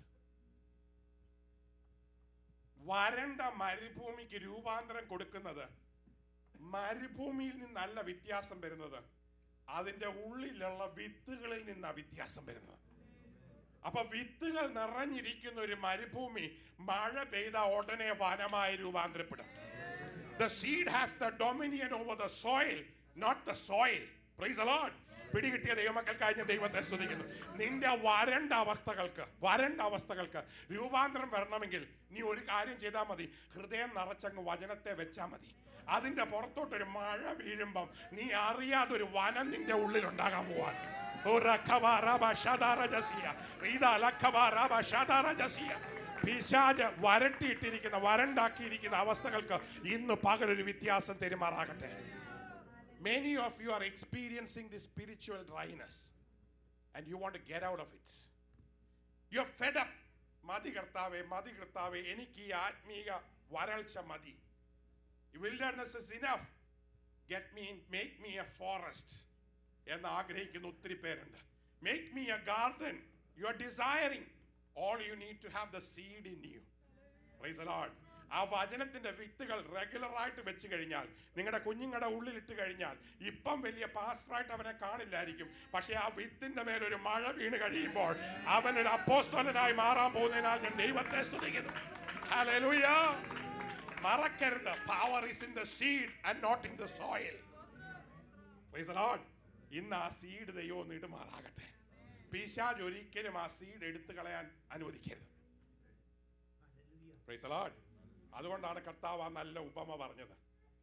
വരണ്ട മരുഭൂമിക്ക് രൂപാന്തരം കൊടുക്കുന്നത് മരുഭൂമിയിൽ നിന്നല്ല വ്യത്യാസം വരുന്നത് അതിന്റെ ഉള്ളിലുള്ള വിത്തുകളിൽ നിന്നാ വ്യത്യാസം വരുന്നത് അപ്പൊ വിത്തുകൾ നിറഞ്ഞിരിക്കുന്ന ഒരു മരുഭൂമി മഴ പെയ്ത ഉടനെ വനമായി രൂപാന്തരപ്പെടും The seed has the dominion over the soil, not the soil. Praise the Lord. പിടികിട്ടിയ ദൈവമക്കൾക്കായി ഞാൻ ദൈവത്തെ സ്തുതിക്കുന്നു നിന്റെ വരണ്ട അവസ്ഥകൾക്ക് വരണ്ട അവസ്ഥകൾക്ക് രൂപാന്തരം വരണമെങ്കിൽ നീ ഒരു കാര്യം ചെയ്താൽ മതി ഹൃദയം നിറച്ചങ്ങ് വചനത്തെ വെച്ചാൽ മതി അതിന്റെ പുറത്തോട്ടൊരു മഴ വീഴുമ്പം നീ അറിയാതെ ഒരു വനം നിന്റെ ഉള്ളിൽ ഉണ്ടാകാൻ പോവാൻ ഓ റഖബ റബ ഷദാറ ജസിയ. റീദ ലഖബ റബ ഷദാറ ജസിയ. പിശാജ് വരട്ടിയിട്ടിരിക്കുന്ന വരണ്ടാക്കിയിരിക്കുന്ന അവസ്ഥകൾക്ക് ഇന്ന് പകലൊരു വ്യത്യാസം തെരുമാറാകട്ടെ Many of you are experiencing this spiritual dryness and you want to get out of it. You're fed up. മതി കർത്താവേ മതി കർത്താവേ എനിക്ക് ഈ ആത്മീക വരൾച്ച മതി wilderness is enough. Get me, make me a forest. എന്ന് ആഗ്രഹിക്കുന്ന ഒത്തിരി പേരുണ്ട് make me a garden you are desiring all you need to have the seed in you praise Lord ആ വചനത്തിന്റെ വിത്തുകൾ റെഗുലർ ആയിട്ട് വെച്ച് കഴിഞ്ഞാൽ നിങ്ങളുടെ കുഞ്ഞുങ്ങളുടെ ഉള്ളിൽ ഇട്ട് കഴിഞ്ഞാൽ ഇപ്പം വലിയ പാസ്റ്ററായിട്ട് അവനെ കാണില്ലായിരിക്കും പക്ഷെ ആ വിത്തിന്റെ മേലൊരു മഴ വീണ് കഴിയുമ്പോൾ അവൻ ഒരു അപ്പോസ്തലനായി മാറാൻ പോകുന്നതിനാൽ ഞാൻ ദൈവത്തെ സ്തുതിക്കുന്നു Hallelujah. മറക്കരുത് power is in the seed and not in the soil Praise the Lord. ഇന്ന് ആ സീഡ് ദൈവം ഒന്ന് ഇടുമാറാകട്ടെ പിശാജ് ഒരിക്കലും ആ സീഡ് എടുത്തു കളയാൻ അനുവദിക്കരുത് Praise the Lord. അതുകൊണ്ടാണ് കർത്താവ് ആ നല്ല ഉപമ പറഞ്ഞത്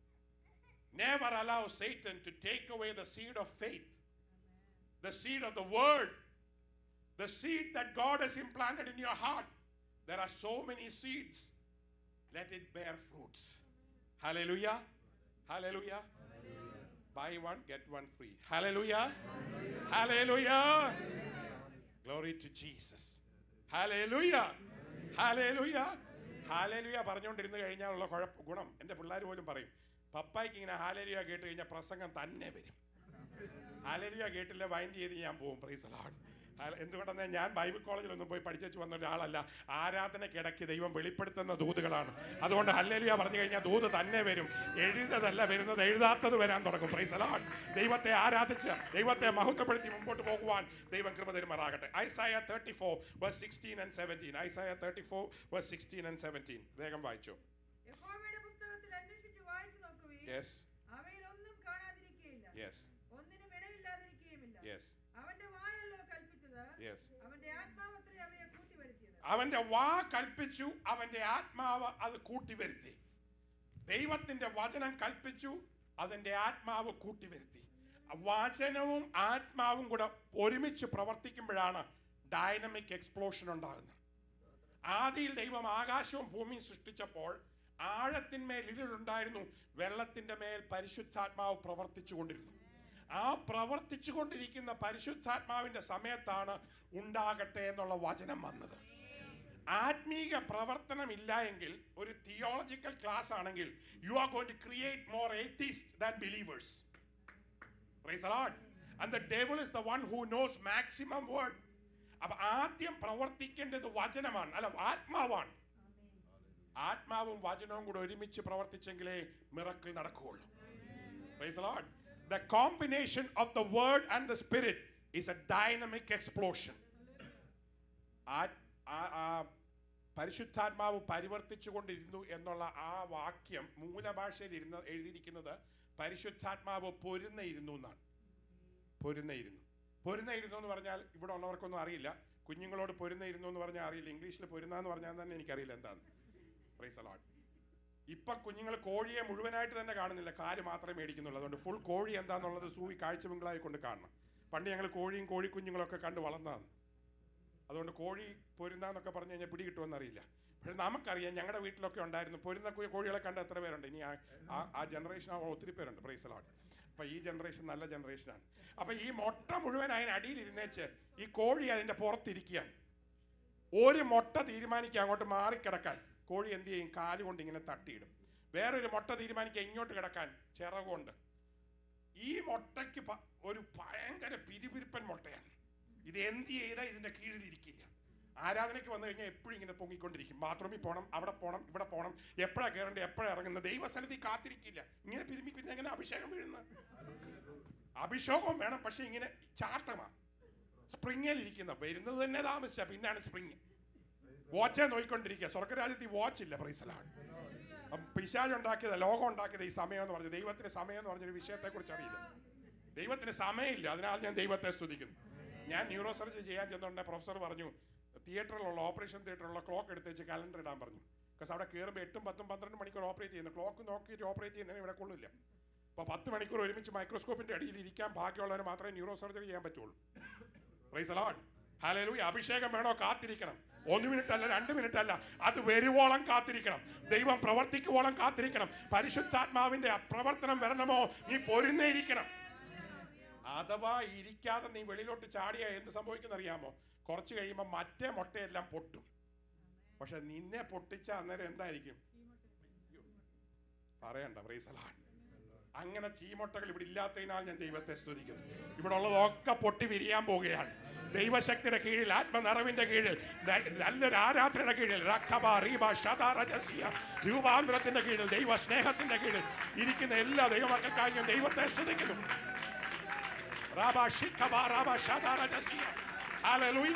never allow Satan to take away the seed of faith, the seed of the word, the seed that God has implanted in your heart. There are so many seeds. Let it bear fruits. Hallelujah. Hallelujah. Buy one, get one free. Hallelujah. Hallelujah. Glory to Jesus. Hallelujah. Hallelujah. Hallelujah പറഞ്ഞുകൊണ്ടിരുന്ന് കഴിഞ്ഞാലുള്ള കുഴപ്പ ഗുണം എൻ്റെ പിള്ളേർ പോലും പറയും പപ്പായ്ക്ക് ഇങ്ങനെ hallelujah കേട്ട് കഴിഞ്ഞാൽ പ്രസംഗം തന്നെ വരും ഹാലേലുയ കേട്ടില്ല വൈൻഡ് ചെയ്ത് ഞാൻ പോകും പ്രൈസ് ലോർഡ് എന്തുകൊണ്ടെന്ന് ഞാൻ ബൈബിൾ കോളേജിലൊന്നും പോയി പഠിച്ചു വന്ന ഒരാളല്ല ആരാധനക്കിടയ്ക്ക് ദൈവം വെളിപ്പെടുത്തുന്ന ദൂതുകളാണ് അതുകൊണ്ട് ഹല്ലേലുയ പറഞ്ഞു കഴിഞ്ഞാൽ ദൂത് തന്നെ വരും എഴുതതല്ല വരുന്നത് എഴുതാത്തത് വരാൻ തുടങ്ങും പ്രൈസ് ലോർഡ് ദൈവത്തെ ആരാധിച്ച് ദൈവത്തെ മഹത്വപ്പെടുത്തി മുമ്പോട്ട് പോകുവാൻ ദൈവം കൃപ തരുമാറാകട്ടെ Isaiah thirty four verse sixteen and seventeen Isaiah thirty four verse sixteen and seventeen വേഗം വായിച്ചു യഹോവയുടെ പുസ്തകത്തിൽ അന്വേഷിച്ച് വായിച്ചു നോക്കുവിൻ യെസ് അവയിൽ ഒന്നും കാണാതിരിക്കുകയില്ല യെസ് ഒന്നിനും ഇടവില്ലാതിരിക്കുകയുമില്ല യെസ് അവന്റെ വായല്ലോ കൽപ്പിച്ചത് യെസ് അവന്റെ ആത്മാവത്രേ അവയെ കൂട്ടിവരുത്തിയത് അവന്റെ വാ കൽപ്പിച്ചു അവന്റെ ആത്മാവ് അത് കൂട്ടിവരുത്തി ദൈവത്തിന്റെ വചനം കൽപ്പിച്ചു അതിന്റെ ആത്മാവ് കൂട്ടിവരുത്തി വചനവും ആത്മാവും കൂടെ ഒരുമിച്ച് പ്രവർത്തിക്കുമ്പോഴാണ് ഡൈനമിക് എക്സ്പ്ലോഷൻ ഉണ്ടാകുന്നത് ആദിയിൽ ദൈവം ആകാശവും ഭൂമിയും സൃഷ്ടിച്ചപ്പോൾ ആഴത്തിന്മേൽ ഇരുളുണ്ടായിരുന്നു വെള്ളത്തിന്റെ മേൽ പരിശുദ്ധാത്മാവ് പ്രവർത്തിച്ചു കൊണ്ടിരുന്നു ആ പ്രവർത്തിച്ചു കൊണ്ടിരിക്കുന്ന പരിശുദ്ധാത്മാവിന്റെ സമയത്താണ് ഉണ്ടാകട്ടെ എന്നുള്ള വചനം വന്നത് ആത്മീക പ്രവർത്തനം ഇല്ല എങ്കിൽ ഒരു തിയോളജിക്കൽ ക്ലാസ് ആണെങ്കിൽ you are going to create more atheist than believers Praise the Lord. And the devil is the one who knows maximum word. അപ്പൊ ആദ്യം പ്രവർത്തിക്കേണ്ടത് വചനമാണ് അല്ല ആത്മാവാണ് ആത്മാവും വചനവും കൂടെ ഒരുമിച്ച് പ്രവർത്തിച്ചെങ്കിലേ മിറക്കിൾ നടക്കുകയുള്ളൂ Praise the Lord. The combination of the word and the spirit is a dynamic explosion. ആ- ആ- ആ പരിശുദ്ധാത്മാവ് പരിവർത്തിച്ചു കൊണ്ടിരുന്നു എന്നുള്ള ആ വാക്യം മൂലഭാഷയിൽ ഇരുന്ന എഴുതിയിരിക്കുന്നത് പരിശുദ്ധാത്മാവ് പൊരുന്നയിരുന്നു എന്നാണ് പൊരുന്നയിരുന്നു പൊരുന്നയിരുന്നു എന്ന് പറഞ്ഞാൽ ഇവിടെ ഉള്ളവർക്കൊന്നും അറിയില്ല കുഞ്ഞുങ്ങളോട് പൊരുന്നയിരുന്നു എന്ന് പറഞ്ഞാൽ അറിയില്ല ഇംഗ്ലീഷിൽ പൊരുന്ന എന്ന് പറഞ്ഞാൽ തന്നെ എനിക്കറിയില്ല എന്താണ് പ്രൈസ് അലോട്ട് ഇപ്പൊ കുഞ്ഞുങ്ങൾ കോഴിയെ മുഴുവനായിട്ട് തന്നെ കാണുന്നില്ല കാല് മാത്രമേ മേടിക്കുന്നുള്ളൂ അതുകൊണ്ട് ഫുൾ കോഴി എന്താന്നുള്ളത് സൂവി കാഴ്ചബംഗ്ലായി കൊണ്ട് കാണണം പണ്ട് ഞങ്ങൾ കോഴിയും കോഴിക്കുഞ്ഞുങ്ങളൊക്കെ കണ്ട് വളർന്നതാണ് അതുകൊണ്ട് കോഴി പൊരുന്നാന്നൊക്കെ പറഞ്ഞു കഴിഞ്ഞാൽ പിടി കിട്ടുമെന്നറിയില്ല പക്ഷെ നമുക്കറിയാം ഞങ്ങളുടെ വീട്ടിലൊക്കെ ഉണ്ടായിരുന്നു പൊരുന്ന കു- കോഴികളെ കണ്ട എത്ര പേരുണ്ട് ഇനി ആ- ആ- ആ ജനറേഷൻ ഒത്തിരി പേരുണ്ട് പ്രൈസലാണ് അപ്പൊ ഈ ജനറേഷൻ നല്ല ജനറേഷനാണ് അപ്പൊ ഈ മുട്ട മുഴുവൻ അതിന് അടിയിലിരുന്നേച്ച് ഈ കോഴി അതിന്റെ പുറത്തിരിക്കുകയാണ് ഒരു മുട്ട തീരുമാനിക്കുക അങ്ങോട്ട് മാറിക്കിടക്കാൻ കോഴി എന്ത് ചെയ്യും കാല് കൊണ്ട് ഇങ്ങനെ തട്ടിയിടും വേറൊരു മുട്ട തീരുമാനിക്കുക ഇങ്ങോട്ട് കിടക്കാൻ ചിറകുകൊണ്ട് ഈ മുട്ടയ്ക്ക് പ- ഒരു ഭയങ്കര പിരിപിരിപ്പൻ മുട്ടയാണ് ഇത് എന്ത് ചെയ്താൽ ഇതിന്റെ കീഴിൽ ഇരിക്കില്ല ആരാധനയ്ക്ക് വന്നു കഴിഞ്ഞാൽ എപ്പോഴും ഇങ്ങനെ പൊങ്ങിക്കൊണ്ടിരിക്കും ബാത്റൂമിൽ പോകണം അവിടെ പോകണം ഇവിടെ പോകണം എപ്പോഴാണ് കയറേണ്ടത് എപ്പോഴാണ് ഇറങ്ങുന്നത് ദൈവസന്നിധി കാത്തിരിക്കില്ല ഇങ്ങനെ പിരിമി പിന്നെ എങ്ങനെ അഭിഷേകം വീഴുന്നത് അഭിഷേകവും വേണം പക്ഷെ ഇങ്ങനെ ചാട്ടമാണ് സ്പ്രിങ്ങിൽ ഇരിക്കുന്ന വരുന്നത് തന്നെ താമസിച്ച പിന്നാണ് സ്പ്രിങ് വാച്ചേ നോയിക്കൊണ്ടിരിക്കുക സ്വർഗരാജ്യത്തിൽ വാച്ച് ഇല്ല പ്രൈസലാണ് പിശാജ് ഉണ്ടാക്കിയത് ലോകം ഉണ്ടാക്കിയത് ഈ സമയം എന്ന് പറഞ്ഞത് ദൈവത്തിന് സമയം എന്ന് പറഞ്ഞൊരു വിഷയത്തെക്കുറിച്ച് അറിയില്ല ദൈവത്തിന് സമയമില്ല അതിനാൽ ഞാൻ ദൈവത്തെ സ്തുതിക്കുന്നു ഞാൻ ന്യൂറോ സർജറി ചെയ്യാൻ ചെന്നോണ്ട് പ്രൊഫസർ പറഞ്ഞു തിയേറ്ററിലുള്ള ഓപ്പറേഷൻ തിയേറ്ററിലുള്ള ക്ലോക്ക് എടുത്ത് വെച്ച് കലണ്ടർ ഇടാൻ പറഞ്ഞു ബിക്കോസ് അവിടെ കയറുമ്പോൾ എട്ടും പത്തും പന്ത്രണ്ട് മണിക്കൂർ ഓപ്പറേറ്റ് ചെയ്യുന്നു ക്ലോക്ക് നോക്കിയിട്ട് ഓപ്പറേറ്റ് ചെയ്യുന്നതിന് ഇവിടെ കൊള്ളില്ല അപ്പോൾ പത്ത് മണിക്കൂർ ഒരുമിച്ച് മൈക്രോസ്കോപ്പിന്റെ അടിയിൽ ഇരിക്കാൻ ബാക്കിയുള്ളവർ മാത്രമേ ന്യൂറോ സർജറി ചെയ്യാൻ പറ്റുള്ളൂ പ്രൈസ് അലോഡ് ഹല്ലേലൂയ അഭിഷേകം വേണോ കാത്തിരിക്കണം ഒന്ന് മിനിറ്റ് അല്ല രണ്ട് മിനിറ്റ് അല്ല അത് വരുവോളം കാത്തിരിക്കണം ദൈവം പ്രവർത്തിക്കുവോളം കാത്തിരിക്കണം പരിശുദ്ധാത്മാവിന്റെ പ്രവർത്തനം വരണമോ നീ പൊരുന്നേയിരിക്കണം അഥവാ ഇരിക്കാതെ നീ വെളിയിലോട്ട് ചാടിയ എന്ത് സംഭവിക്കുന്ന അറിയാമോ കുറച്ച് കഴിയുമ്പോൾ മറ്റേ മുട്ടയെല്ലാം പൊട്ടും പക്ഷെ നിന്നെ പൊട്ടിച്ച അന്നേരം എന്തായിരിക്കും അയ്യോ. പറയണ്ട പ്രൈസലാണ് അങ്ങനെ ചീമൊട്ടകൾ ഇവിടെ ഇല്ലാത്തതിനാൽ ഞാൻ ദൈവത്തെ സ്തുതിക്കുന്നു ഇവിടെ ഉള്ളതൊക്കെ പൊട്ടി വിരിയാൻ പോവുകയാണ് ദൈവശക്തിയുടെ കീഴിൽ ആത്മനിറവിന്റെ കീഴിൽ ന- നല്ലൊരു ആരാധനയുടെ കീഴിൽ റഖബ, റീബ, ഷദ, രജസിയ, രൂപാന്തരത്തിന്റെ കീഴിൽ ദൈവ സ്നേഹത്തിന്റെ കീഴിൽ ഇരിക്കുന്ന എല്ലാ ദൈവമക്കൾക്കായി ഞാൻ ദൈവത്തെ സ്തുതിക്കുന്നു റാബ, ഷിഖബ, റാബ, ഷദ, രജസിയ. ഹല്ലേലൂയ.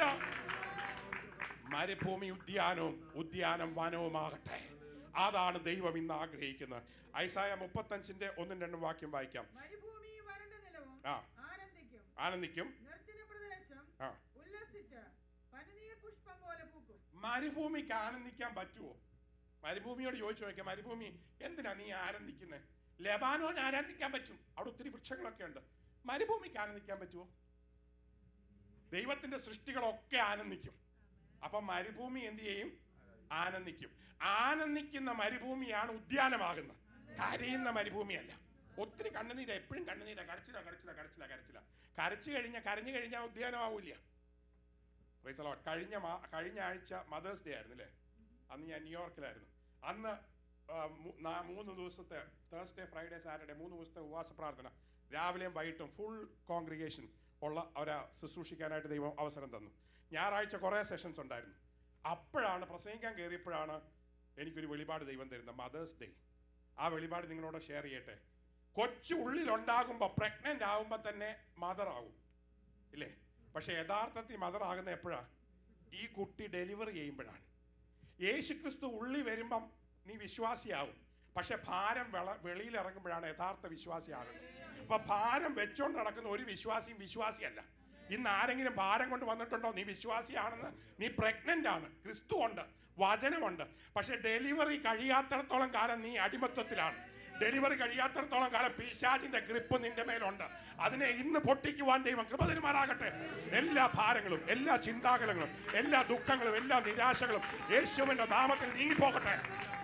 മരുഭൂമി ഉദ്യാനവും ഉദ്യാനം വനവുമാകട്ടെ അതാണ് ദൈവം ഇന്ന് ആഗ്രഹിക്കുന്നത് ഐസായ മുപ്പത്തഞ്ചിന്റെ ഒന്നും രണ്ടും വാക്യം വായിക്കാം മരുഭൂമി വരണ്ട നിലവും ആ. ആനന്ദിക്കും ആനന്ദിക്കും നിർജ്ജന പ്രദേശം ആ. ഉല്ലസിച്ച് പനിനീർ പുഷ്പം പോലെ പൂക്കും മരുഭൂമിക്ക് ആനന്ദിക്കാൻ പറ്റുമോ മരുഭൂമിയോട് ചോദിച്ചു നോക്കിയാൽ മരുഭൂമി എന്തിനാ നീ ആനന്ദിക്കുന്നത് ലബാനോൻ ആനന്ദിക്കാൻ പറ്റും അവിടെ ഒത്തിരി വൃക്ഷങ്ങളൊക്കെ ഉണ്ട് മരുഭൂമിക്ക് ആനന്ദിക്കാൻ പറ്റുമോ ദൈവത്തിന്റെ സൃഷ്ടികളൊക്കെ ആനന്ദിക്കും അപ്പൊ മരുഭൂമി എന്ത് ചെയ്യും ആനന്ദിക്കും ആനന്ദിക്കുന്ന മരുഭൂമിയാണ് ഉദ്യാനമാകുന്നത് കരയുന്ന മരുഭൂമിയല്ല ഒത്തിരി കണ്ണുനീര എപ്പോഴും കണ്ണുനീര കരച്ചില്ല കരച്ചില്ല കരച്ചില്ല കരച്ചില്ല കരച്ചു കഴിഞ്ഞാൽ കരഞ്ഞു കഴിഞ്ഞാൽ ഉദ്യാനമാവൂല Praise the Lord. കഴിഞ്ഞ മാ- കഴിഞ്ഞ ആഴ്ച മദേഴ്സ് ഡേ ആയിരുന്നു അല്ലേ അന്ന് ഞാൻ ന്യൂയോർക്കിലായിരുന്നു അന്ന് ആ, മൂ- നാ- മൂന്ന് ദിവസത്തെ തേഴ്സ്ഡേ ഫ്രൈഡേ സാറ്റർഡേ മൂന്ന് ദിവസത്തെ ഉപവാസ പ്രാർത്ഥന രാവിലെയും വൈകിട്ടും ഫുൾ കോൺഗ്രിഗേഷൻ ഉള്ള അവരെ ശുശ്രൂഷിക്കാനായിട്ട് ദൈവം അവസരം തന്നു ഞായറാഴ്ച കുറേ സെഷൻസ് ഉണ്ടായിരുന്നു അപ്പോഴാണ് പ്രസംഗിക്കാൻ കയറിയപ്പോഴാണ് എനിക്കൊരു വെളിപാട് ദൈവം തരുന്നത് മദേഴ്സ് ഡേ ആ വെളിപാട് നിങ്ങളോട് ഷെയർ ചെയ്യട്ടെ കൊച്ചു ഉള്ളിലുണ്ടാകുമ്പോൾ പ്രഗ്നൻ്റ് ആകുമ്പോൾ തന്നെ മദർ ആകും ഇല്ലേ പക്ഷെ യഥാർത്ഥത്തിൽ മദർ ആകുന്ന എപ്പോഴാ ഈ കുട്ടി ഡെലിവറി ചെയ്യുമ്പോഴാണ് യേശു ക്രിസ്തു ഉള്ളി വരുമ്പം നീ വിശ്വാസിയാവും പക്ഷെ ഭാരം വെള വെളിയിൽ ഇറങ്ങുമ്പോഴാണ് യഥാർത്ഥ വിശ്വാസിയാകുന്നത് അപ്പൊ ഭാരം വെച്ചോണ്ട് നടക്കുന്ന ഒരു വിശ്വാസിയും വിശ്വാസിയല്ല ഇന്ന് ആരെങ്കിലും ഭാരം കൊണ്ട് വന്നിട്ടുണ്ടോ നീ വിശ്വാസിയാണെന്ന് നീ പ്രഗ്നന്റ് ആണ് ക്രിസ്തു ഉണ്ട് വചനമുണ്ട് പക്ഷെ ഡെലിവറി കഴിയാത്തിടത്തോളം കാലം നീ അടിമത്വത്തിലാണ് ഡെലിവറി കഴിയാത്തിടത്തോളം കാലം പിശാചിന്റെ ഗ്രിപ്പ് നിന്റെ മേലുണ്ട് അതിനെ ഇന്ന് പൊട്ടിക്കുവാൻ ദൈവം കൃപ തരുമാറാകട്ടെ എല്ലാ ഭാരങ്ങളും എല്ലാ ചിന്താകുലങ്ങളും എല്ലാ ദുഃഖങ്ങളും എല്ലാ നിരാശകളും യേശുവിന്റെ നാമത്തിൽ നീങ്ങിപ്പോകട്ടെ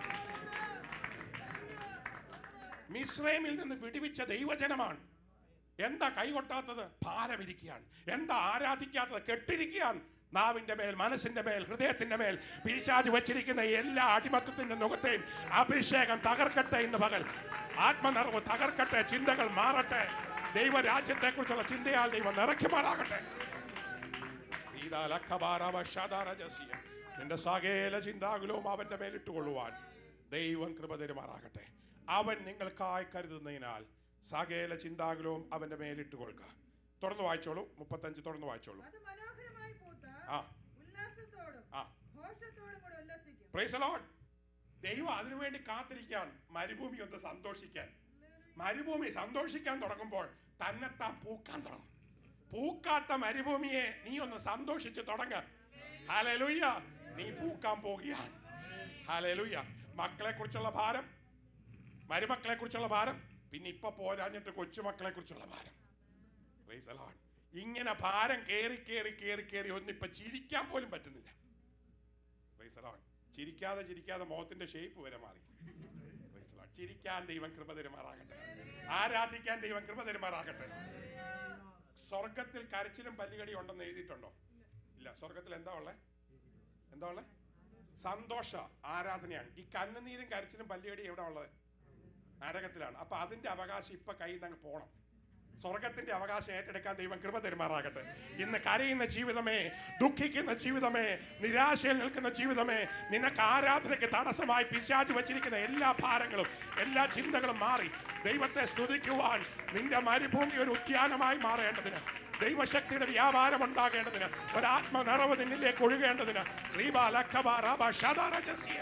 മിസ്രൈമിൽ നിന്ന് വിടുവിച്ച ദൈവജനമാണ് എന്താ കൈകൊട്ടാത്തത് ഭാരമിരിക്കുകയാണ് എന്താ ആരാധിക്കാത്തത് കെട്ടിരിക്കുകയാണ് നാവിന്റെ മേൽ മനസ്സിന്റെ മേൽ ഹൃദയത്തിന്റെ മേൽ പീശാജ് വെച്ചിരിക്കുന്ന എല്ലാ അടിമത്തത്തിന്റെ മുഖത്തെയും അഭിഷേകം തകർക്കട്ടെ ഇന്ന് പകൽ ആത്മനിറവ് തകർക്കട്ടെ ചിന്തകൾ മാറട്ടെ ദൈവരാജ്യത്തെ കുറിച്ചുള്ള ചിന്തയാൽ ദൈവം നിറയ്ക്കുമാറാകട്ടെ ഇതാ ലക്കബാരവ ശതരജസിയ. നിന്റെ സകല ചിന്താകുലവും അവന്റെ മേലിട്ടുകൊള്ളുവാൻ ദൈവം കൃപ തരുമാറാകട്ടെ അവൻ നിങ്ങൾക്കായി കരുതുന്നതിനാൽ സകല ചിന്താകുലവും അവന്റെ മേലിട്ടുകൊള്ളുക തുടർന്ന് വായിച്ചോളൂ മുപ്പത്തഞ്ച് തുടർന്ന് വായിച്ചോളൂ അത് മനോഹരമായി പൂത്ത് ആ ഉല്ലാസത്തോടും ആ ഘോഷത്തോടും കൂടെ ഉല്ലസിക്കും പ്രൈസ് ലോഡ് ദൈവം അതിനുവേണ്ടി കാത്തിരിക്കാൻ മരുഭൂമി ഒന്ന് സന്തോഷിക്കാൻ മരുഭൂമി സന്തോഷിക്കാൻ തുടങ്ങുമ്പോൾ തന്നെത്താൻ പൂക്കാൻ തുടങ്ങും പൂക്കാത്ത മരുഭൂമിയെ നീ ഒന്ന് സന്തോഷിച്ച് തുടങ്ങ ഹലലുയ്യ നീ പൂക്കാൻ പോകുകയാണ് ഹലലുയ്യ മക്കളെ കുറിച്ചുള്ള ഭാരം മരുമക്കളെ കുറിച്ചുള്ള ഭാരം പിന്നെ ഇപ്പൊ പോരാഞ്ഞിട്ട് കൊച്ചുമക്കളെ കുറിച്ചുള്ള ഭാരം Praise the Lord. ഇങ്ങനെ ഭാരം കേറി കേറി കേറി കേറി ഒന്നിപ്പൊ ചിരിക്കാൻ പോലും പറ്റുന്നില്ല Praise the Lord. ചിരിക്കാതെ ചിരിക്കാതെ മുഖത്തിന്റെ ഷേപ്പ് വരെ മാറി Praise the Lord. ചിരിക്കാൻ ദൈവം കൃപ തരുമാറാകട്ടെ ആരാധിക്കാൻ ദൈവം കൃപ തരുമാറാകട്ടെ സ്വർഗത്തിൽ കരച്ചിലും പല്ലുകടി ഉണ്ടെന്ന് എഴുതിയിട്ടുണ്ടോ ഇല്ല സ്വർഗത്തിൽ എന്താ ഉള്ളേ എന്താ ഉള്ളേ സന്തോഷ ആരാധനയാണ് ഈ കണ്ണുനീരും കരച്ചിലും പല്ലുകടി എവിടെ ഉള്ളത് നരകത്തിലാണ് അപ്പൊ അതിന്റെ അവകാശം ഇപ്പൊ കയ്യിൽ നിന്ന് അങ്ങ് പോണം സ്വർഗത്തിന്റെ അവകാശം ഏറ്റെടുക്കാൻ ദൈവം കൃപ തരുമാറാകട്ടെ ഇന്ന് കരയുന്ന ജീവിതമേ ദുഃഖിക്കുന്ന ജീവിതമേ നിരാശയിൽ നിൽക്കുന്ന ജീവിതമേ നിനക്ക് ആരാധനയ്ക്ക് തടസ്സമായി പിശാചു വച്ചിരിക്കുന്ന എല്ലാ ഭാരങ്ങളും എല്ലാ ചിന്തകളും മാറി ദൈവത്തെ സ്തുതിക്കുവാൻ നിന്റെ മരുഭൂമി ഒരു ഉദ്യാനമായി മാറേണ്ടതിന് ദൈവശക്തിയുടെ വ്യാപാരം ഉണ്ടാകേണ്ടതിന് ഒരാത്മ നിറവ് നിന്നിലേക്ക് ഒഴുകേണ്ടതിന് റീബ ലക്കബ റബ ശതരജസ്യ.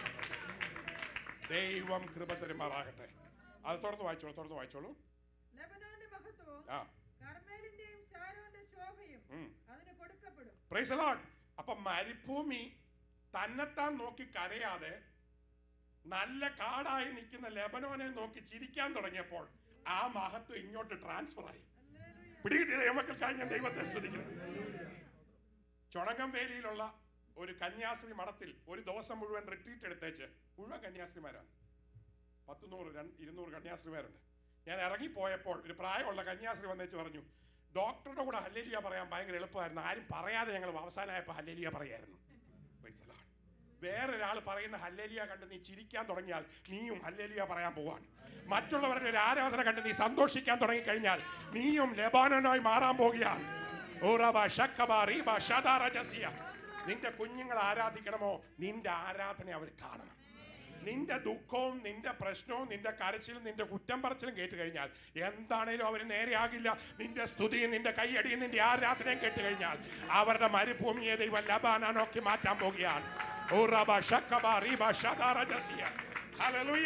ദൈവം കൃപ തരുമാറാകട്ടെ അത് തുറന്നു വായിച്ചോളൂ തുറന്നു വായിച്ചോളൂ ലെബനോന്റെ മഹത്വവും ആ കർമ്മേലിന്റെയും ഷാരോന്റെ ശോഭയും ഉം. അതിന് കൊടുക്കപ്പെടും പ്രൈസ് ലോഡ് അപ്പൊ മരുഭൂമി തന്നെത്താൻ നോക്കി കരയാതെ നല്ല കാടായി നിൽക്കുന്ന ലെബനോനെ നോക്കി ചിരിക്കാൻ തുടങ്ങിയപ്പോൾ ആ മഹത്വം ഇങ്ങോട്ട് ട്രാൻസ്ഫർ ആയി പിടികിട്ടിയ ദൈവമക്കൾക്കായി ഞാൻ ദൈവത്തെ സ്തുതിക്കുന്നു ചുണങ്ങംവേലിയിലുള്ള ഒരു കന്യാസ്ത്രീ മഠത്തിൽ ഒരു ദിവസം മുഴുവൻ റിട്രീറ്റ് എടുത്തേച്ച് മുഴുവൻ കന്യാസ്ത്രീമാരാണ് പത്ത് നൂറ് രണ്ട് ഇരുന്നൂറ് കന്യാസ്ത്രീമാരുണ്ട് ഞാൻ ഇറങ്ങിപ്പോയപ്പോൾ ഒരു പ്രായമുള്ള കന്യാസ്ത്രീ വന്നേച്ച് പറഞ്ഞു ഡോക്ടറുടെ കൂടെ ഹല്ലേലിയ പറയാൻ ഭയങ്കര എളുപ്പമായിരുന്നു ആരും പറയാതെ ഞങ്ങൾ അവസാനമായപ്പോൾ ഹല്ലേലിയ പറയായിരുന്നു Praise the Lord. വേറൊരാൾ പറയുന്ന ഹല്ലേലിയ കണ്ട് നീ ചിരിക്കാൻ തുടങ്ങിയാൽ നീയും ഹല്ലേലിയ പറയാൻ പോവാൻ മറ്റുള്ളവരുടെ ഒരു ആരാധന കണ്ട് നീ സന്തോഷിക്കാൻ തുടങ്ങിക്കഴിഞ്ഞാൽ നീയും ലെബാനനായി മാറാൻ പോകുകയാണ് ഓറബ ഷക്കബ റീബ ഷദാ രജസിയ. നിന്റെ കുഞ്ഞുങ്ങൾ ആരാധിക്കണമോ നിന്റെ ആരാധന അവർ കാണണം നിന്റെ ദുഃഖവും നിന്റെ പ്രശ്നവും നിന്റെ കരച്ചിലും നിന്റെ കുറ്റം പറച്ചിലും കേട്ട് കഴിഞ്ഞാൽ എന്താണേലും അവർ നേരെയാകില്ല നിന്റെ സ്തുതിയും നിന്റെ കൈയടിയും നിന്റെ ആരാധനയും കേട്ട് കഴിഞ്ഞാൽ അവരുടെ മരുഭൂമിയെ ദൈവം ലബാനോക്കി മാറ്റാൻ പോകുകയാണ് ഓ റബ ഷക്കബ റീബ ഷദാ രജസിയ. ഹല്ലേലൂയ.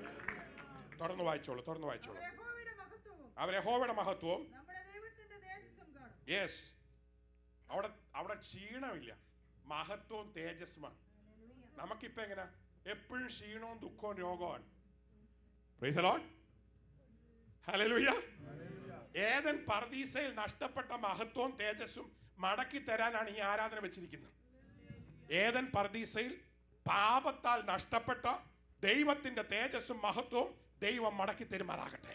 തുറന്നു വായിച്ചോളൂ തുറന്നു വായിച്ചോളൂ യഹോവയുടെ മഹത്വവും അവരെ ഹോവയുടെ മഹത്വവും നമ്മുടെ ദൈവത്തിന്റെ തേജസ്സും കാണും യെസ് അവിടെ അവിടെ ക്ഷീണമില്ല മഹത്വവും തേജസ്സുമാണ് നമുക്കിപ്പോ എങ്ങനെ എപ്പോഴും ക്ഷീണവും ദുഃഖവും രോഗമാണ് Praise the Lord. Hallelujah. ഏതൻ പർദീസയിൽ നഷ്ടപ്പെട്ട മഹത്വവും തേജസ്സും മടക്കി തരാനാണ് ഈ ആരാധന വെച്ചിരിക്കുന്നത് ഏതൻ പർദീസയിൽ പാപത്താൽ നഷ്ടപ്പെട്ട ദൈവത്തിന്റെ തേജസ്സും മഹത്വവും ദൈവം മടക്കി തരുമാറാകട്ടെ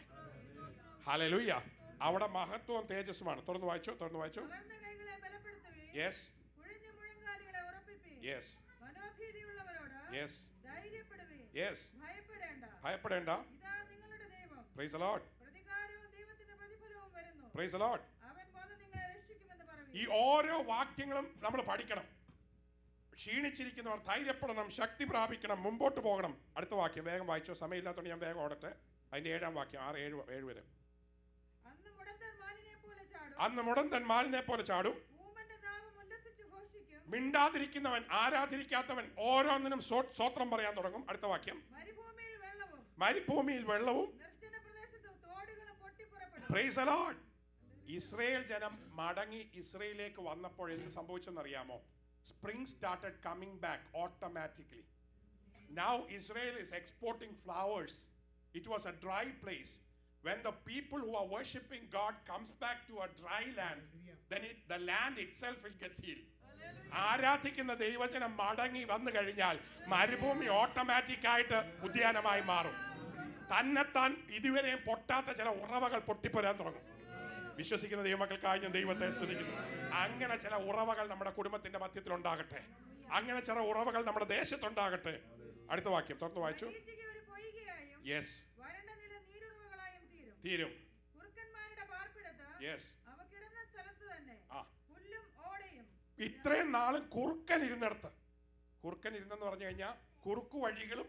ഹലലുയ്യ അവിടെ മഹത്വവും തേജസ്സുമാണ് തുറന്നു വായിച്ചോ തുറന്നു വായിച്ചോ തളർന്ന കൈകളെ ബലപ്പെടുത്തുവീൻ യെസ് കുഴിഞ്ഞ മുഴങ്കാലുകളെ ഉറപ്പിപ്പീൻ യെസ് മനോഭീതിയുള്ളവരോട് യെസ് ധൈര്യപ്പെടുവീൻ യെസ് ഭയപ്പെടേണ്ട ഭയപ്പെടേണ്ട ഇതാ നിങ്ങളുടെ ദൈവം പ്രൈസ് ലോഡ് പ്രതികാരവും ദൈവത്തിന്റെ പ്രതിഫലവും വരുന്നു പ്രൈസ് ലോഡ് അവൻ വന്ന് നിങ്ങളെ രക്ഷിക്കുമെന്ന് ഈ പറവീൻ ഓരോ വാക്യങ്ങളും നമ്മൾ പഠിക്കണം ക്ഷീണിച്ചിരിക്കുന്നവർ ധൈര്യപ്പെടണം ശക്തി പ്രാപിക്കണം മുമ്പോട്ട് പോകണം അടുത്ത വാക്യം വേഗം വായിച്ചോ സമയമില്ലാത്തതുകൊണ്ട് ഞാൻ വേഗം ഓടട്ടെ അതിന്റെ ഏഴാം വാക്യം ആറ് ഏഴ് ഏഴ് വരെ അന്ന് മുടന്തൻ മാനിനെ പോലെ ചാടും അന്ന് മുടന്തൻ മാലിനെ പോലെ ചാടും ഊമന്റെ നാമം ഉല്ലസിച്ച് ഘോഷിക്കും മിണ്ടാതിരിക്കുന്നവൻ ആരാധിരിക്കാത്തവൻ ഓരോന്നിനും സ്വോ- സ്വോത്രം പറയാൻ തുടങ്ങും അടുത്ത വാക്യം മരുഭൂമിയിൽ വെള്ളവും മരുഭൂമിയിൽ വെള്ളവും നിർജ്ജന പ്രദേശത്ത് തോടുകളും പൊട്ടിപ്പുറപ്പെടും പ്രൈസ് അലോഡ് ഇസ്രയേൽ ജനം മടങ്ങി ഇസ്രയേലിലേക്ക് വന്നപ്പോൾ എന്ത് സംഭവിച്ചെന്നറിയാമോ spring started coming back automatically Now Israel is exporting flowers. It was a dry place. When the people who are worshipping God comes back to a dry land, then it, the land itself will get healed. ആരാധിക്കുന്ന ദൈവജനം മടങ്ങി വന്നു കഴിഞ്ഞാൽ മരുഭൂമി automatic ആയിട്ട് ഉദ്യാനമായി മാറും തന്നെത്താൻ ഇതുവരെയും പൊട്ടാത്ത ചില ഉറവകൾ പൊട്ടിപ്പോരാൻ തുടങ്ങും വിശ്വസിക്കുന്ന ദൈവമക്കൾക്കായി ഞാൻ ദൈവത്തെ സ്തുതിക്കുന്നു അങ്ങനെ ചില ഉറവകൾ നമ്മുടെ കുടുംബത്തിന്റെ മധ്യത്തിൽ ഉണ്ടാകട്ടെ അങ്ങനെ ചില ഉറവകൾ നമ്മുടെ ദേശത്തുണ്ടാകട്ടെ അടുത്ത വാക്യം തുറന്നു വായിച്ചു മരീചിക ഒരു പൊയ്കയായും യെസ് വരണ്ട നില നീരുറവുകളായും തീരും തീരും കുറുക്കന്മാരുടെ പാർപ്പിടത്ത് യെസ് അവ കിടന്ന സ്ഥലത്ത് തന്നെ ആ പുല്ലും ഓടയും ഇത്രയും നാളും കുറുക്കൻ ഇരുന്നിടത്ത് കുറുക്കൻ ഇരുന്നെന്ന് പറഞ്ഞു കഴിഞ്ഞാൽ കുറുക്കു വഴികളും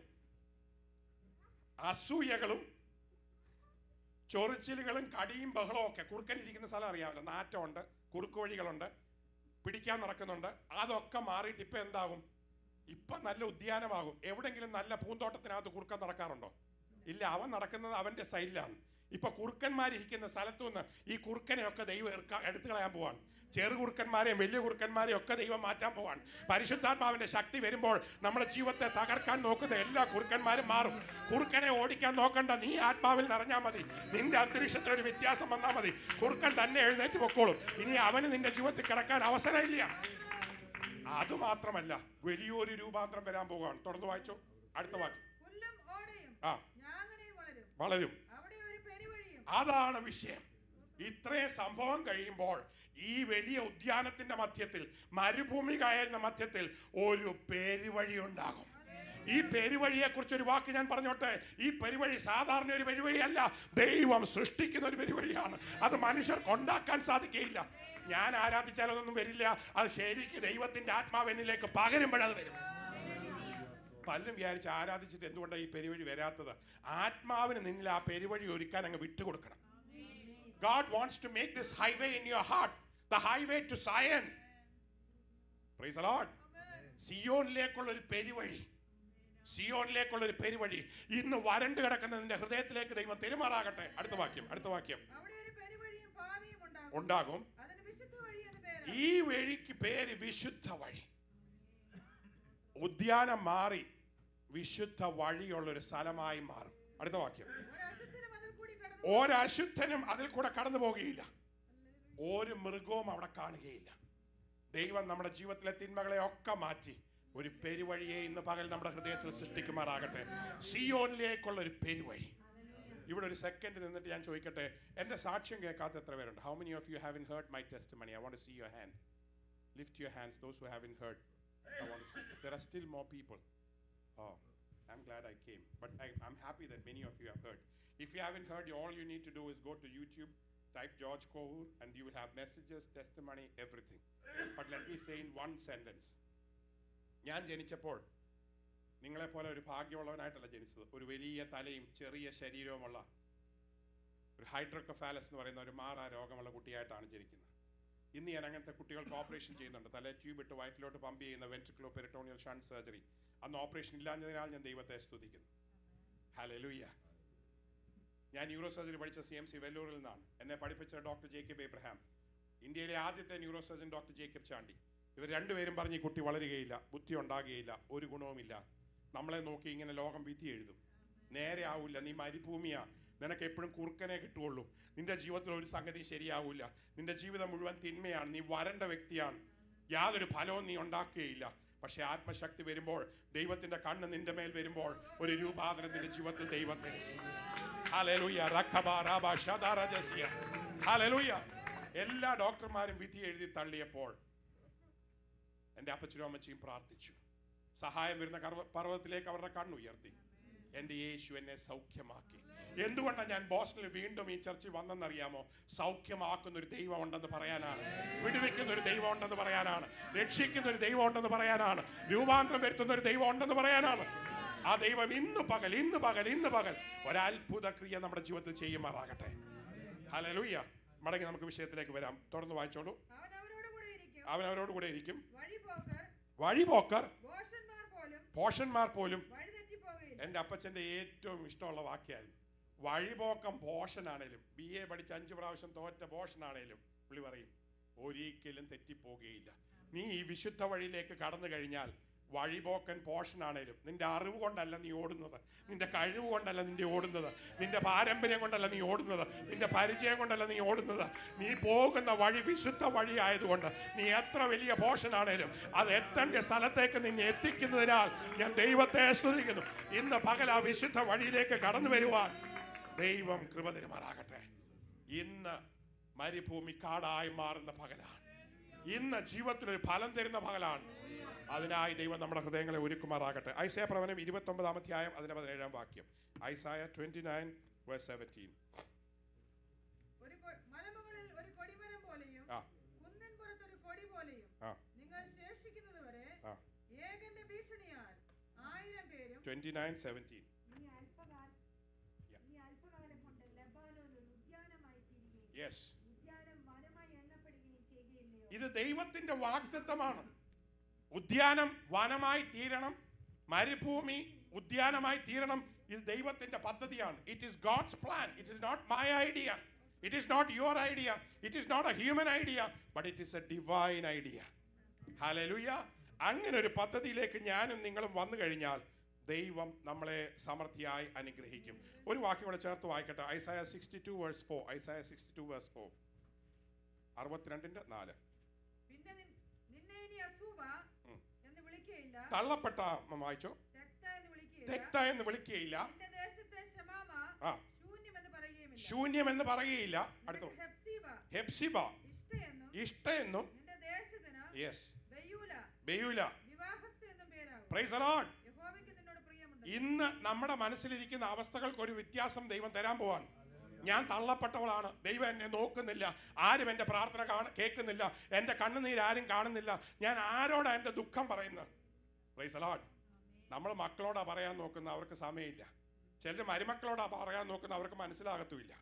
അസൂയകളും ചൊറിച്ചിലുകളും കടിയും ബഹളവും ഒക്കെ കുറുക്കൻ ഇരിക്കുന്ന സ്ഥലം അറിയാമല്ലോ നാറ്റമുണ്ട് കുറുക്കു വഴികളുണ്ട് പിടിക്കാൻ നടക്കുന്നുണ്ട് അതൊക്കെ മാറിയിട്ട് ഇപ്പൊ എന്താകും ഇപ്പൊ നല്ല ഉദ്യാനമാകും എവിടെങ്കിലും നല്ല പൂന്തോട്ടത്തിനകത്ത് കുറുക്കൻ നടക്കാറുണ്ടോ ഇല്ല അവൻ നടക്കുന്നത് അവന്റെ സൈഡിലാണ് ഇപ്പൊ കുറുക്കന്മാരിരിക്കുന്ന സ്ഥലത്തു നിന്ന് ഈ കുറുക്കനെ ഒക്കെ ദൈവം എടുക്ക- എടുത്തു കളയാൻ പോവാൻ ചെറു കുറുക്കന്മാരെയും വലിയ കുറുക്കന്മാരെയും ഒക്കെ ദൈവം മാറ്റാൻ പോവാൻ പരിശുദ്ധാത്മാവിന്റെ ശക്തി വരുമ്പോൾ നമ്മുടെ ജീവിതത്തെ തകർക്കാൻ നോക്കുന്ന എല്ലാ കുറുക്കന്മാരും മാറും കുറുക്കനെ ഓടിക്കാൻ നോക്കണ്ട നീ ആത്മാവിൽ നിറഞ്ഞാൽ മതി നിന്റെ അന്തരീക്ഷത്തിൽ ഒരു വ്യത്യാസം വന്നാൽ മതി കുറുക്കൻ തന്നെ എഴുന്നേറ്റ് പൊക്കോളും ഇനി അവന് നിന്റെ ജീവിതത്തിൽ കിടക്കാൻ അവസരമില്ല അതുമാത്രമല്ല വലിയൊരു രൂപാന്തരം വരാൻ പോവുകയാണ് തുടർന്ന് വായിച്ചോ അടുത്ത വാക്യം പുല്ലും ഓടയും ആ ഞാങ്ങണയും വളരും വളരും അവിടെ ഒരു പെരുവഴിയും അതാണ് വിഷയം ഇത്രയും സംഭവം കഴിയുമ്പോൾ ഈ വലിയ ഉദ്യാനത്തിന്റെ മധ്യത്തിൽ മരുഭൂമി കയറുന്ന മധ്യത്തിൽ ഒരു പെരുവഴി ഉണ്ടാകും ഈ പെരുവഴിയെ കുറിച്ച് ഒരു വാക്ക് ഞാൻ പറഞ്ഞോട്ടെ ഈ പെരുവഴി സാധാരണ ഒരു പെരുവഴിയല്ല ദൈവം സൃഷ്ടിക്കുന്ന ഒരു പെരുവഴിയാണ് അത് മനുഷ്യർക്ക് ഉണ്ടാക്കാൻ സാധിക്കുകയില്ല ഞാൻ ആരാധിച്ചാലൊന്നും വരില്ല അത് ശരിക്ക് ദൈവത്തിന്റെ ആത്മാവ് എന്നിലേക്ക് പകരുമ്പോഴത് വരും പലരും വിചാരിച്ച് ആരാധിച്ചിട്ട് എന്തുകൊണ്ടാണ് ഈ പെരുവഴി വരാത്തത് ആത്മാവിന് നിന്നിൽ ആ പെരുവഴി ഒരുക്കാൻ അങ്ങ് വിട്ടുകൊടുക്കണം God wants to make this highway in your heart the highway to Zion. Praise the Lord. സിയോനിലേക്കുള്ള ഒരു പെരുവഴി സിയോനിലേക്കുള്ള ഒരു പെരുവഴി ഇന്ന് വരണ്ട് കിടക്കുന്ന നിന്റെ ഹൃദയത്തിലേക്ക് ദൈവം തെരുമാറാകട്ടെ അടുത്ത വാക്യം അടുത്ത വാക്യം അവിടെ ഒരു പെരുവഴിയും പാതയും ഉണ്ടാകും ഉണ്ടാകും അതിന് വിശുദ്ധ വഴി എന്ന് പേര് ഈ വഴിക്ക് പേര് വിശുദ്ധ വഴി ഉദ്യാനം മാറി വിശുദ്ധ വഴിയുള്ള ഒരു സ്ഥലമായി മാറും അടുത്ത വാക്യം ഒരു അശുദ്ധനും അതിൽ കൂടി കടന്നു ഒരശുദ്ധനും അതിൽ കൂടെ കടന്നു പോകുകയില്ല ഒരു മൃഗവും അവിടെ കാണുകയില്ല ദൈവം നമ്മുടെ ജീവിതത്തിലെ തിന്മകളെ ഒക്കെ മാറ്റി ഒരു പെരുവഴിയെ ഇന്ന് പകൽ നമ്മുടെ ഹൃദയത്തിൽ സൃഷ്ടിക്കുമാറാകട്ടെ സിയോനിലേക്കുള്ള ഒരു പെരുവഴി ഇവിടെ ഒരു സെക്കൻഡ് നിന്നിട്ട് ഞാൻ ചോദിക്കട്ടെ എന്റെ സാക്ഷ്യം കേൾക്കാത്ത എത്ര പേരുണ്ട് how many of you haven't heard my testimony I want see your hand lift your hands those who haven't heard I want to see. There are still more people. Oh, I'm glad I came. But I, I'm happy that many of you have heard. If you haven't heard, all you need to do is go to YouTube, type George Kohur, and you will have messages, testimony, everything. But let me say in one sentence. ഞാൻ ജനിച്ചപ്പോൾ നിങ്ങളെപ്പോലെ ഒരു ഭാഗ്യമുള്ളവനായിട്ടല്ല ജനിച്ചത് ഒരു വലിയ തലയും ചെറിയ ശരീരവുമുള്ള ഒരു ഹൈഡ്രോക്കഫാലസ് എന്ന് പറയുന്ന ഒരു മാറാ രോഗമുള്ള കുട്ടിയായിട്ടാണ് ജനിക്കുന്നത് ഇന്ന് ഞാൻ അങ്ങനത്തെ കുട്ടികൾക്ക് ഓപ്പറേഷൻ ചെയ്യുന്നുണ്ട് തല ട്യൂബ് ഇട്ട് വയറ്റിലോട്ട് പമ്പ് ചെയ്യുന്ന വെൻട്രിക്ലോ പെരിട്ടോണിയൽ ഷണ്ട് സർജറി അന്ന് ഓപ്പറേഷൻ ഇല്ലാഞ്ഞതിനാൽ ഞാൻ ദൈവത്തെ സ്തുതിക്കുന്നു ഹലലുയ്യ ഞാൻ ന്യൂറോ സർജറി പഠിച്ച സി എം സി വെല്ലൂരിൽ നിന്നാണ് എന്നെ പഠിപ്പിച്ച ഡോക്ടർ ജേക്കബ് എബ്രഹാം ഇന്ത്യയിലെ ആദ്യത്തെ neurosurgeon doctor Jacob Chandy ഇവർ രണ്ടുപേരും പറഞ്ഞ് ഈ കുട്ടി വളരുകയില്ല ബുദ്ധി ഉണ്ടാകുകയില്ല ഒരു ഗുണവുമില്ല നമ്മളെ നോക്കി ഇങ്ങനെ ലോകം വിധി എഴുതും നേരെ ആവില്ല നീ മരുഭൂമിയാ നിനക്ക് എപ്പോഴും കുറുക്കനെ കിട്ടുള്ളൂ നിന്റെ ജീവിതത്തിൽ ഒരു സംഗതി ശരിയാവില്ല നിന്റെ ജീവിതം മുഴുവൻ തിന്മയാണ് നീ വരണ്ട വ്യക്തിയാണ് യാതൊരു ഫലവും നീ ഉണ്ടാക്കുകയില്ല പക്ഷെ ആത്മശക്തി വരുമ്പോൾ ദൈവത്തിന്റെ കണ്ണ് നിന്റെ മേൽ വരുമ്പോൾ ഒരു രൂപാന്തരം നിന്റെ ജീവിതത്തിൽ ദൈവത്തെ ഹല്ലേലൂയ റഖബ റബ ഷദറ ജസിയ ഹല്ലേലൂയ എല്ലാ ഡോക്ടർമാരും വിധി എഴുതി തള്ളിയപ്പോൾ എൻ്റെ അപ്പച്ചനും അമ്മച്ചിയും പ്രാർത്ഥിച്ചു സഹായം വരുന്ന കർവ- പർവ്വതത്തിലേക്ക് അവരുടെ കണ്ണുയർത്തി എൻ്റെ യേശു എന്നെ സൗഖ്യമാക്കി എന്തുകൊണ്ടാണ് ഞാൻ ബോസ്റ്റണിൽ വീണ്ടും ഈ ചർച്ചിൽ വന്നെന്നറിയാമോ സൗഖ്യമാക്കുന്ന ഒരു ദൈവം ഉണ്ടെന്ന് പറയാനാണ് വിടുവിക്കുന്ന ഒരു ദൈവം ഉണ്ടെന്ന് പറയാനാണ് രക്ഷിക്കുന്ന ഒരു ദൈവം ഉണ്ടെന്ന് പറയാനാണ് രൂപാന്തരം വരുത്തുന്ന ഒരു ദൈവം ഉണ്ടെന്ന് പറയാനാണ് ആ ദൈവം ഇന്ന് പകൽ ഇന്ന് പകൽ ഇന്ന് പകൽ ഒരത്ഭുത ക്രിയ നമ്മുടെ ജീവിതത്തിൽ ചെയ്യുമാറാകട്ടെ ഹലലൂയ മടങ്ങി നമുക്ക് വിഷയത്തിലേക്ക് വരാം തുറന്ന് വായിച്ചോളൂ അവൻ അവരോട് കൂടെ ഇരിക്കും അവൻ അവരോട് കൂടെ ഇരിക്കും വഴിപോക്കർ വഴിപോക്കർ ഭോഷന്മാർ പോലും പോഷന്മാർ പോലും വഴി തെറ്റിപ്പോകയില്ല എൻ്റെ അപ്പച്ചൻ്റെ ഏറ്റവും ഇഷ്ടമുള്ള വാക്യായിരുന്നു വഴിപോക്കം പോഷനാണേലും ബി എ പഠിച്ച് അഞ്ച് പ്രാവശ്യം തോറ്റ പോഷനാണേലും പുള്ളി പറയും ഒരിക്കലും തെറ്റിപ്പോകുകയില്ല നീ ഈ വിശുദ്ധ വഴിയിലേക്ക് കടന്നു കഴിഞ്ഞാൽ വഴിപോക്കൻ പോഷനാണേലും നിന്റെ അറിവ് കൊണ്ടല്ല നീ ഓടുന്നത് നിന്റെ കഴിവ് കൊണ്ടല്ല നിന്റെ ഓടുന്നത് നിന്റെ പാരമ്പര്യം കൊണ്ടല്ല നീ ഓടുന്നത് നിന്റെ പരിചയം കൊണ്ടല്ല നീ ഓടുന്നത് നീ പോകുന്ന വഴി വിശുദ്ധ വഴി ആയതുകൊണ്ട് നീ എത്ര വലിയ പോഷനാണേലും അത് എത്തേണ്ട സ്ഥലത്തേക്ക് നിന്നെ എത്തിക്കുന്നതിനാൽ ഞാൻ ദൈവത്തെ സ്തുതിക്കുന്നു ഇന്ന് പകൽ ആ വിശുദ്ധ വഴിയിലേക്ക് കടന്നു വരുവാൻ ദൈവം കൃപ തരുമാറാകട്ടെ ഇന്ന് മരുഭൂമി കാടായി മാറുന്ന പകലാണ് ഇന്ന് ജീവിതത്തിൽ ഒരു ഫലം തരുന്ന പകലാണ് അതിനായി ദൈവം നമ്മുടെ ഹൃദയങ്ങളെ ഒരുക്കുമാറാകട്ടെ ഐസായ പ്രവനം ഇരുപത്തി ഒമ്പതാം അധ്യായം അതിന്റെ പതിനേഴാം വാക്യം ഐസായ ട്വന്റി നയൻ സെവൻറ്റീൻ ഒരു കൊ- മലമുകളിൽ ഒരു കൊടിമരം പോലെയും ആ കുന്നിൻ പുറത്തൊരു കൊടി പോലെയും ആ നിങ്ങൾ ശേഷിക്കുന്നത് വരെ ആ ഏകന്റെ ഭീഷണിയാൽ ആയിരം പേരും ട്വന്റി നയൻ സെവൻറ്റീൻ നീ അല്പകാല Yeah. നീ അല്പകാലം കൊണ്ട് ലബാനോൻ ഒരു ഉദ്യാനമായി തീരുകയും യെസ് ഉദ്യാനം വനമായി എണ്ണപ്പെടുകയും ചെയ്യുകയില്ലയോ ഇത് ദൈവത്തിന്റെ വാഗ്ദത്തമാണ് ഉദ്യാനം വനമായി തീരണം മരുഭൂമി ഉദ്യാനമായി തീരണം ഇത് ദൈവത്തിന്റെ പദ്ധതിയാണ് it is God's plan it is not my idea it is not your idea it is not a human idea but it is a divine idea hallelujah അങ്ങനെ ഒരു പദ്ധതിയിലേക്ക് ഞാനും നിങ്ങളും വന്നു കഴിഞ്ഞാൽ ദൈവം നമ്മളെ സമൃദ്ധിയായി അനുഗ്രഹിക്കും ഒരു വാക്യം കൂടെ ചേർത്ത് വായിക്കട്ടെ Isaiah sixty two verse four Isaiah sixty two verse four അറുപത്തിരണ്ടിന്റെ നാല് പിന്നെ നിൻ- നിന്നെ ഇനി അസൂബ ഉം. എന്ന് വിളിക്കുകയില്ല തള്ളപ്പെട്ട ഉം, വായിച്ചോ തെക്ത എന്ന് വിളിക്കുകയില്ല തെക്ത എന്ന് വിളിക്കുകയില്ല നിന്റെ ദേശത്തെ ശമാമ ആ ശൂന്യം എന്ന് പറയുകയുമില്ല ശൂന്യം എന്ന് പറയുകയില്ല അടുത്ത നിനക്ക് ഹെപ്സീബ ഹെപ്സിബ ഇഷ്ടയെന്നും ഇഷ്ട എന്നും നിന്റെ ദേശത്തിന് യെസ് ബെയൂല ബെയൂല വിവാഹസ്ഥ എന്നും പേരാകും പ്രൈസ് അലോട്ട് യഹോവയ്ക്ക് നിന്നോട് പ്രിയമുണ്ട് ഇന്ന് നമ്മുടെ മനസ്സിലിരിക്കുന്ന അവസ്ഥകൾക്ക് ഒരു വ്യത്യാസം ദൈവം തരാൻ പോവാൻ ഞാൻ തള്ളപ്പെട്ടവളാണ് ദൈവം എന്നെ നോക്കുന്നില്ല ആരും എൻ്റെ പ്രാർത്ഥന കാണ കേൾക്കുന്നില്ല എൻ്റെ കണ്ണുനീര് ആരും കാണുന്നില്ല ഞാൻ ആരോടാ എൻ്റെ ദുഃഖം പറയുന്നത് പ്രൈസ് അലോട്ട് നമ്മൾ മക്കളോടാ പറയാൻ നോക്കുന്ന അവർക്ക് സമയമില്ല ചിലർ മരുമക്കളോടാ പറയാൻ നോക്കുന്ന അവർക്ക് മനസ്സിലാകത്തുമില്ല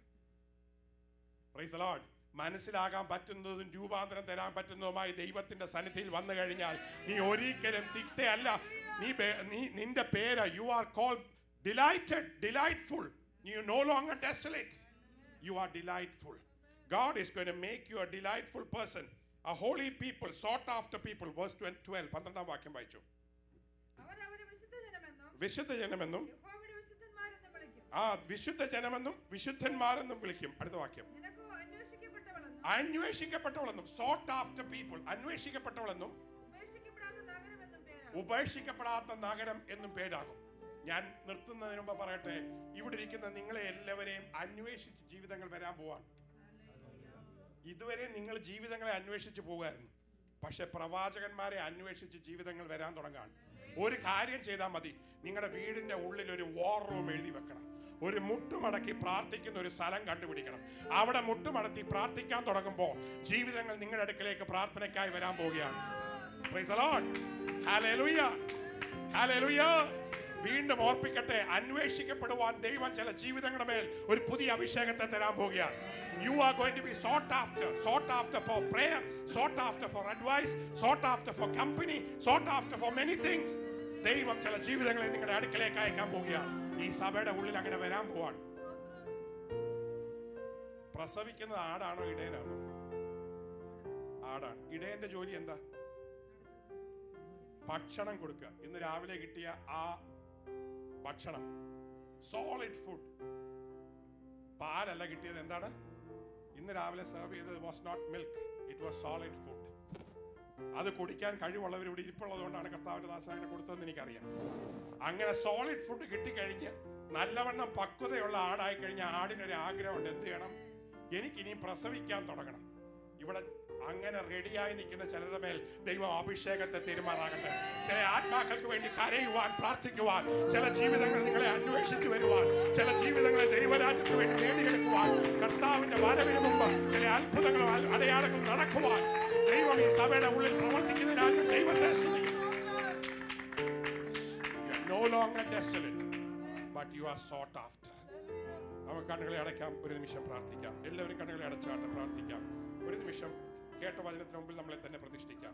പ്രൈസ് അലോട്ട് മനസ്സിലാകാൻ പറ്റുന്നതും രൂപാന്തരം തരാൻ പറ്റുന്നതുമായി ദൈവത്തിന്റെ സന്നിധിയിൽ വന്നു കഴിഞ്ഞാൽ നീ ഒരിക്കലും തിക്തയല്ല നീ ബെ- നീ നിന്റെ പേര് you are call delighted delightful you no longer desolate you are delightful God is going to make you a delightful person, a holy people, sought after people. Verse 12, പന്ത്രണ്ടാം വാക്യം വായിച്ചു അവർ അവരെ വിശുദ്ധ ജനമെന്നും വിശുദ്ധ ജനമെന്നും യഹോവയുടെ വിശുദ്ധന്മാരെന്നും വിളിക്കും ആ വിശുദ്ധ ജനമെന്നും വിശുദ്ധന്മാരെന്നും വിളിക്കും അടുത്ത വാക്യം നിനക്കോ അന്വേഷിക്കപ്പെട്ടവളെന്നും അന്വേഷിക്കപ്പെട്ടവളെന്നും സോട്ട് ആഫ്റ്റർ പീപ്പിൾ അന്വേഷിക്കപ്പെട്ടവളെന്നും ഉപേക്ഷിക്കപ്പെടാത്ത നഗരമെന്നും പേരാകും ഉപേക്ഷിക്കപ്പെടാത്ത നഗരം എന്നും പേരാകും ഞാൻ നിർത്തുന്നതിന് മുമ്പ് പറയട്ടെ ഇവിടെ ഇരിക്കുന്ന നിങ്ങളെ എല്ലാവരെയും അന്വേഷിച്ച് ജീവിതങ്ങൾ വരാൻ പോവാൻ ഇതുവരെ നിങ്ങൾ ജീവിതങ്ങളെ അന്വേഷിച്ച് പോകുമായിരുന്നു പക്ഷെ പ്രവാചകന്മാരെ അന്വേഷിച്ച് ജീവിതങ്ങൾ വരാൻ തുടങ്ങാൻ ഒരു കാര്യം ചെയ്താൽ മതി നിങ്ങളുടെ വീടിന്റെ ഉള്ളിൽ ഒരു വാർ റൂം എഴുതി വെക്കണം ഒരു മുട്ടുമടക്കി പ്രാർത്ഥിക്കുന്ന ഒരു സ്ഥലം കണ്ടുപിടിക്കണം അവിടെ മുട്ടുമടക്കി പ്രാർത്ഥിക്കാൻ തുടങ്ങുമ്പോൾ ജീവിതങ്ങൾ നിങ്ങളുടെ അടുക്കലേക്ക് പ്രാർത്ഥനയ്ക്കായി വരാൻ പോവുകയാണ് Praise the Lord. Hallelujah. Hallelujah. വീണ്ടും ഓർപ്പിക്കട്ടെ അന്വേഷിക്കപ്പെടുവാൻ ദൈവം ചില ജീവിതങ്ങളുടെ മേൽ ഒരു പുതിയ അഭിഷേകത്തെ തരാൻ പോവുകയാണ് you are going to be sought after sought after for prayer sought after for advice sought after for company sought after for many things ദൈവം ചില ജീവിതങ്ങളെ നിങ്ങളുടെ അടുക്കലേക്ക് അയക്കാൻ പോവുകയാണ് ഈ സഭയുടെ ഉള്ളിൽ അങ്ങനെ വരാൻ പോവാണ് പ്രസവിക്കുന്നത് ആടാണോ ഇടയനാണോ ആടാണ് ഇടയന്റെ ജോലി എന്താ ഭക്ഷണം കൊടുക്കുക ഇന്ന് രാവിലെ കിട്ടിയ ആ ഭക്ഷണം സോളിഡ് ഫുഡ് പാലല്ല കിട്ടിയത് എന്താണ് ഇന്ന് രാവിലെ സെർവ് ചെയ്തത് was not milk it was solid food അത് കുടിക്കാൻ കഴിവുള്ളവർ ഇവിടെ ഇരിപ്പുള്ളത് കൊണ്ടാണ് കർത്താവിന്റെ ദാസ അങ്ങനെ കൊടുത്തതെന്ന് എനിക്കറിയാം അങ്ങനെ സോളിഡ് ഫുഡ് കിട്ടിക്കഴിഞ്ഞ് നല്ലവണ്ണം പക്വതയുള്ള ആടായി കഴിഞ്ഞ ആടിനൊരു ആഗ്രഹമുണ്ട് എന്ത് ചെയ്യണം എനിക്കിനിയും പ്രസവിക്കാൻ തുടങ്ങണം ഇവിടെ അങ്ങനെ റെഡിയായി നിൽക്കുന്ന ചിലരുടെ മേൽ ദൈവം അഭിഷേകത്തെ തീരുമാനാകട്ടെ ചില ആത്മാക്കൾക്ക് വേണ്ടി കരയുവാൻ പ്രാർത്ഥിക്കുവാൻ ചില ജീവിതങ്ങൾ നിങ്ങളെ അന്വേഷിച്ചു വരുവാൻ ചില ജീവിതങ്ങളെ ദൈവരാജ്യത്തിന് വേണ്ടി നേടിയെടുക്കുവാൻ കർത്താവിന്റെ വരവിന് മുമ്പ് ചില അത്ഭുതങ്ങളും അൽ- അടയാളങ്ങളും നടക്കുവാൻ ദൈവം ഈ സഭയുടെ ഉള്ളിൽ പ്രവർത്തിക്കുന്നതിനാൽ ഞാൻ ദൈവത്തെ സ്തുതിക്കുന്നു You are no longer desolate, but you are sought after. നമുക്ക് കണ്ണുകളെ അടയ്ക്കാം ഒരു നിമിഷം പ്രാർത്ഥിക്കാം എല്ലാവരും കണ്ണുകളെ അടച്ചാട്ട് പ്രാർത്ഥിക്കാം ഒരു നിമിഷം കേട്ട വചനത്തിന് മുമ്പിൽ നമ്മളെ തന്നെ പ്രതിഷ്ഠിക്കാം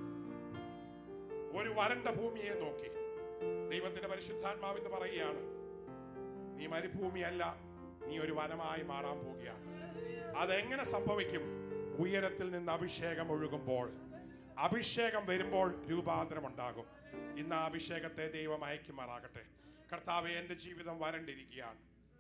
ഒരു വരണ്ട ഭൂമിയെ നോക്കി ദൈവത്തിന്റെ പരിശുദ്ധാത്മാവ് എന്ന് പറയുകയാണ് നീ മരുഭൂമിയല്ല നീ ഒരു വനമായി മാറാൻ പോവുകയാണ് അതെങ്ങനെ സംഭവിക്കും ഉയരത്തിൽ നിന്ന് അഭിഷേകം ഒഴുകുമ്പോൾ അഭിഷേകം വരുമ്പോൾ രൂപാന്തരം ഉണ്ടാകും ഇന്ന് ആ അഭിഷേകത്തെ ദൈവം അയക്കുമാറാകട്ടെ കർത്താവെ എൻ്റെ ജീവിതം വരണ്ടിരിക്കുകയാണ്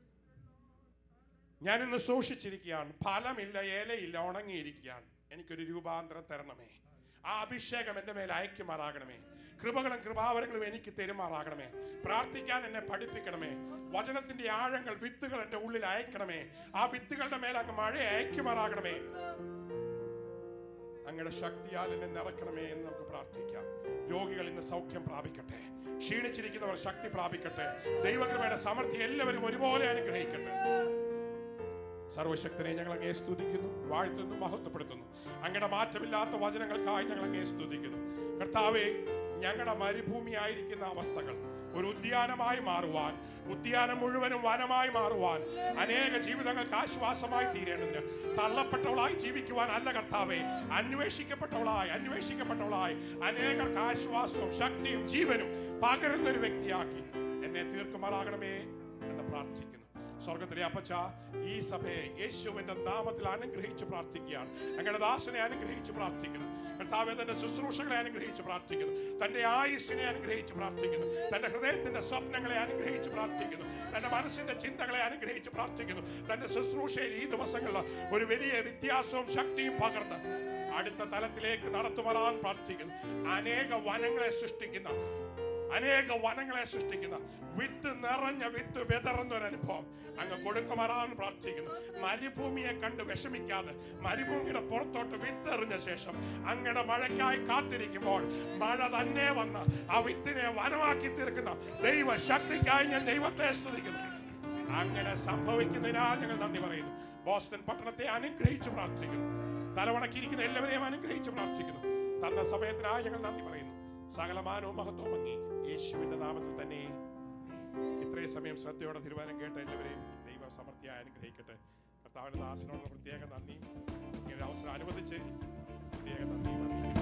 ഞാൻ ഇന്ന് സൂക്ഷിച്ചിരിക്കുകയാണ് ഫലമില്ല ഏലയില്ല ഉണങ്ങിയിരിക്കുകയാണ് എനിക്കൊരു രൂപാന്തരം തരണമേ ആ അഭിഷേകം എൻ്റെ മേൽ അയക്കുമാറാകണമേ കൃപകളും കൃപാവരങ്ങളും എനിക്ക് തെരുമാറാകണമേ പ്രാർത്ഥിക്കാൻ എന്നെ പഠിപ്പിക്കണമേ വചനത്തിന്റെ ആഴങ്ങൾ വിത്തുകൾ എൻ്റെ ഉള്ളിൽ അയക്കണമേ ആ വിത്തുകളുടെ മേൽ അങ്ങ് മഴ അയക്കുമാറാകണമേ അങ്ങയുടെ ശക്തിയാൽ എന്നെ നിറയ്ക്കണമേ എന്ന് നമുക്ക് പ്രാർത്ഥിക്കാം രോഗികൾ ഇന്ന് സൗഖ്യം പ്രാപിക്കട്ടെ ക്ഷീണിച്ചിരിക്കുന്നവർ ശക്തി പ്രാപിക്കട്ടെ ദൈവകൃപയുടെ സമൃദ്ധി എല്ലാവരും ഒരുപോലെ അനുഗ്രഹിക്കട്ടെ സർവശക്തനെ ഞങ്ങൾ അങ്ങേ സ്തുതിക്കുന്നു വാഴ്ത്തുന്നു മഹത്വപ്പെടുത്തുന്നു അങ്ങയുടെ മാറ്റമില്ലാത്ത വചനങ്ങൾക്കായി ഞങ്ങൾ അങ്ങേ സ്തുതിക്കുന്നു കർത്താവെ ഞങ്ങളുടെ മരുഭൂമിയായിരിക്കുന്ന അവസ്ഥകൾ ഒരു ഉദ്യാനമായി മാറുവാൻ ഉദ്യാനം മുഴുവനും വനമായി മാറുവാൻ അനേക ജീവിതങ്ങൾക്ക് ആശ്വാസമായി തീരേണ്ടതിന് തള്ളപ്പെട്ടവളായി ജീവിക്കുവാൻ അല്ല കർത്താവെ അന്വേഷിക്കപ്പെട്ടവളായി അന്വേഷിക്കപ്പെട്ടവളായി അനേകർക്ക് ആശ്വാസവും ശക്തിയും ജീവനും പകരുന്ന ഒരു വ്യക്തിയാക്കി എന്നെ തീർക്കുമാറാകണമേ എന്ന് പ്രാർത്ഥിക്കുന്നു സ്വർഗത്തിലെ അപ്പച്ച ഈ സഭയെ യേശുവിന്റെ നാമത്തിൽ അനുഗ്രഹിച്ച് പ്രാർത്ഥിക്കുകയാണ് ഞങ്ങളുടെ ദാസനെ അനുഗ്രഹിച്ച് പ്രാർത്ഥിക്കുന്നു കർത്താവെ തന്റെ ശുശ്രൂഷകളെ അനുഗ്രഹിച്ച് പ്രാർത്ഥിക്കുന്നു തന്റെ ആയുസ്സിനെ അനുഗ്രഹിച്ച് പ്രാർത്ഥിക്കുന്നു തന്റെ ഹൃദയത്തിന്റെ സ്വപ്നങ്ങളെ അനുഗ്രഹിച്ച് പ്രാർത്ഥിക്കുന്നു തന്റെ മനസ്സിന്റെ ചിന്തകളെ അനുഗ്രഹിച്ച് പ്രാർത്ഥിക്കുന്നു തന്റെ ശുശ്രൂഷയിൽ ഈ ദിവസങ്ങളിൽ ഒരു വലിയ വ്യത്യാസവും ശക്തിയും പകർന്ന് അടുത്ത തലത്തിലേക്ക് നടത്തുവരാൻ പ്രാർത്ഥിക്കുന്നു അനേക വനങ്ങളെ സൃഷ്ടിക്കുന്ന അനേക വനങ്ങളെ സൃഷ്ടിക്കുന്ന വിത്ത് നിറഞ്ഞ വിത്ത് വിതറുന്ന ഒരു അനുഭവം അങ്ങ് കൊടുക്കുമാറാൻ പ്രാർത്ഥിക്കുന്നു മരുഭൂമിയെ കണ്ട് വിഷമിക്കാതെ മരുഭൂമിയുടെ പുറത്തോട്ട് വിത്തെറിഞ്ഞ ശേഷം അങ്ങയുടെ മഴയ്ക്കായി കാത്തിരിക്കുമ്പോൾ മഴ തന്നെ വന്ന് ആ വിത്തിനെ വനമാക്കി തീർക്കുന്ന ദൈവ ശക്തിക്കായി ഞാൻ ദൈവത്തെ സ്തുതിക്കുന്നു അങ്ങനെ സംഭവിക്കുന്നതിനാൽ ഞങ്ങൾ നന്ദി പറയുന്നു ബോസ്റ്റൺ പട്ടണത്തെ അനുഗ്രഹിച്ചു പ്രാർത്ഥിക്കുന്നു തലവണക്കിരിക്കുന്ന എല്ലാവരെയും അനുഗ്രഹിച്ചു പ്രാർത്ഥിക്കുന്നു തന്ന സമയത്തിനായി ഞങ്ങൾ നന്ദി പറയുന്നു സകലമാനവും മഹത്വവും അങ്ങി യേശുവിന്റെ നാമത്തിൽ തന്നെ ഇത്രയും സമയം ശ്രദ്ധയോടെ തീരുമാനം കേട്ട എല്ലാവരെയും ദൈവം സമൃദ്ധിയായി അനുഗ്രഹിക്കട്ടെ കർത്താവിന്റെ ദാസനോടുള്ള പ്രത്യേക നന്ദി ഇങ്ങനെ ഒരു അവസരം അനുവദിച്ച് പ്രത്യേക നന്ദി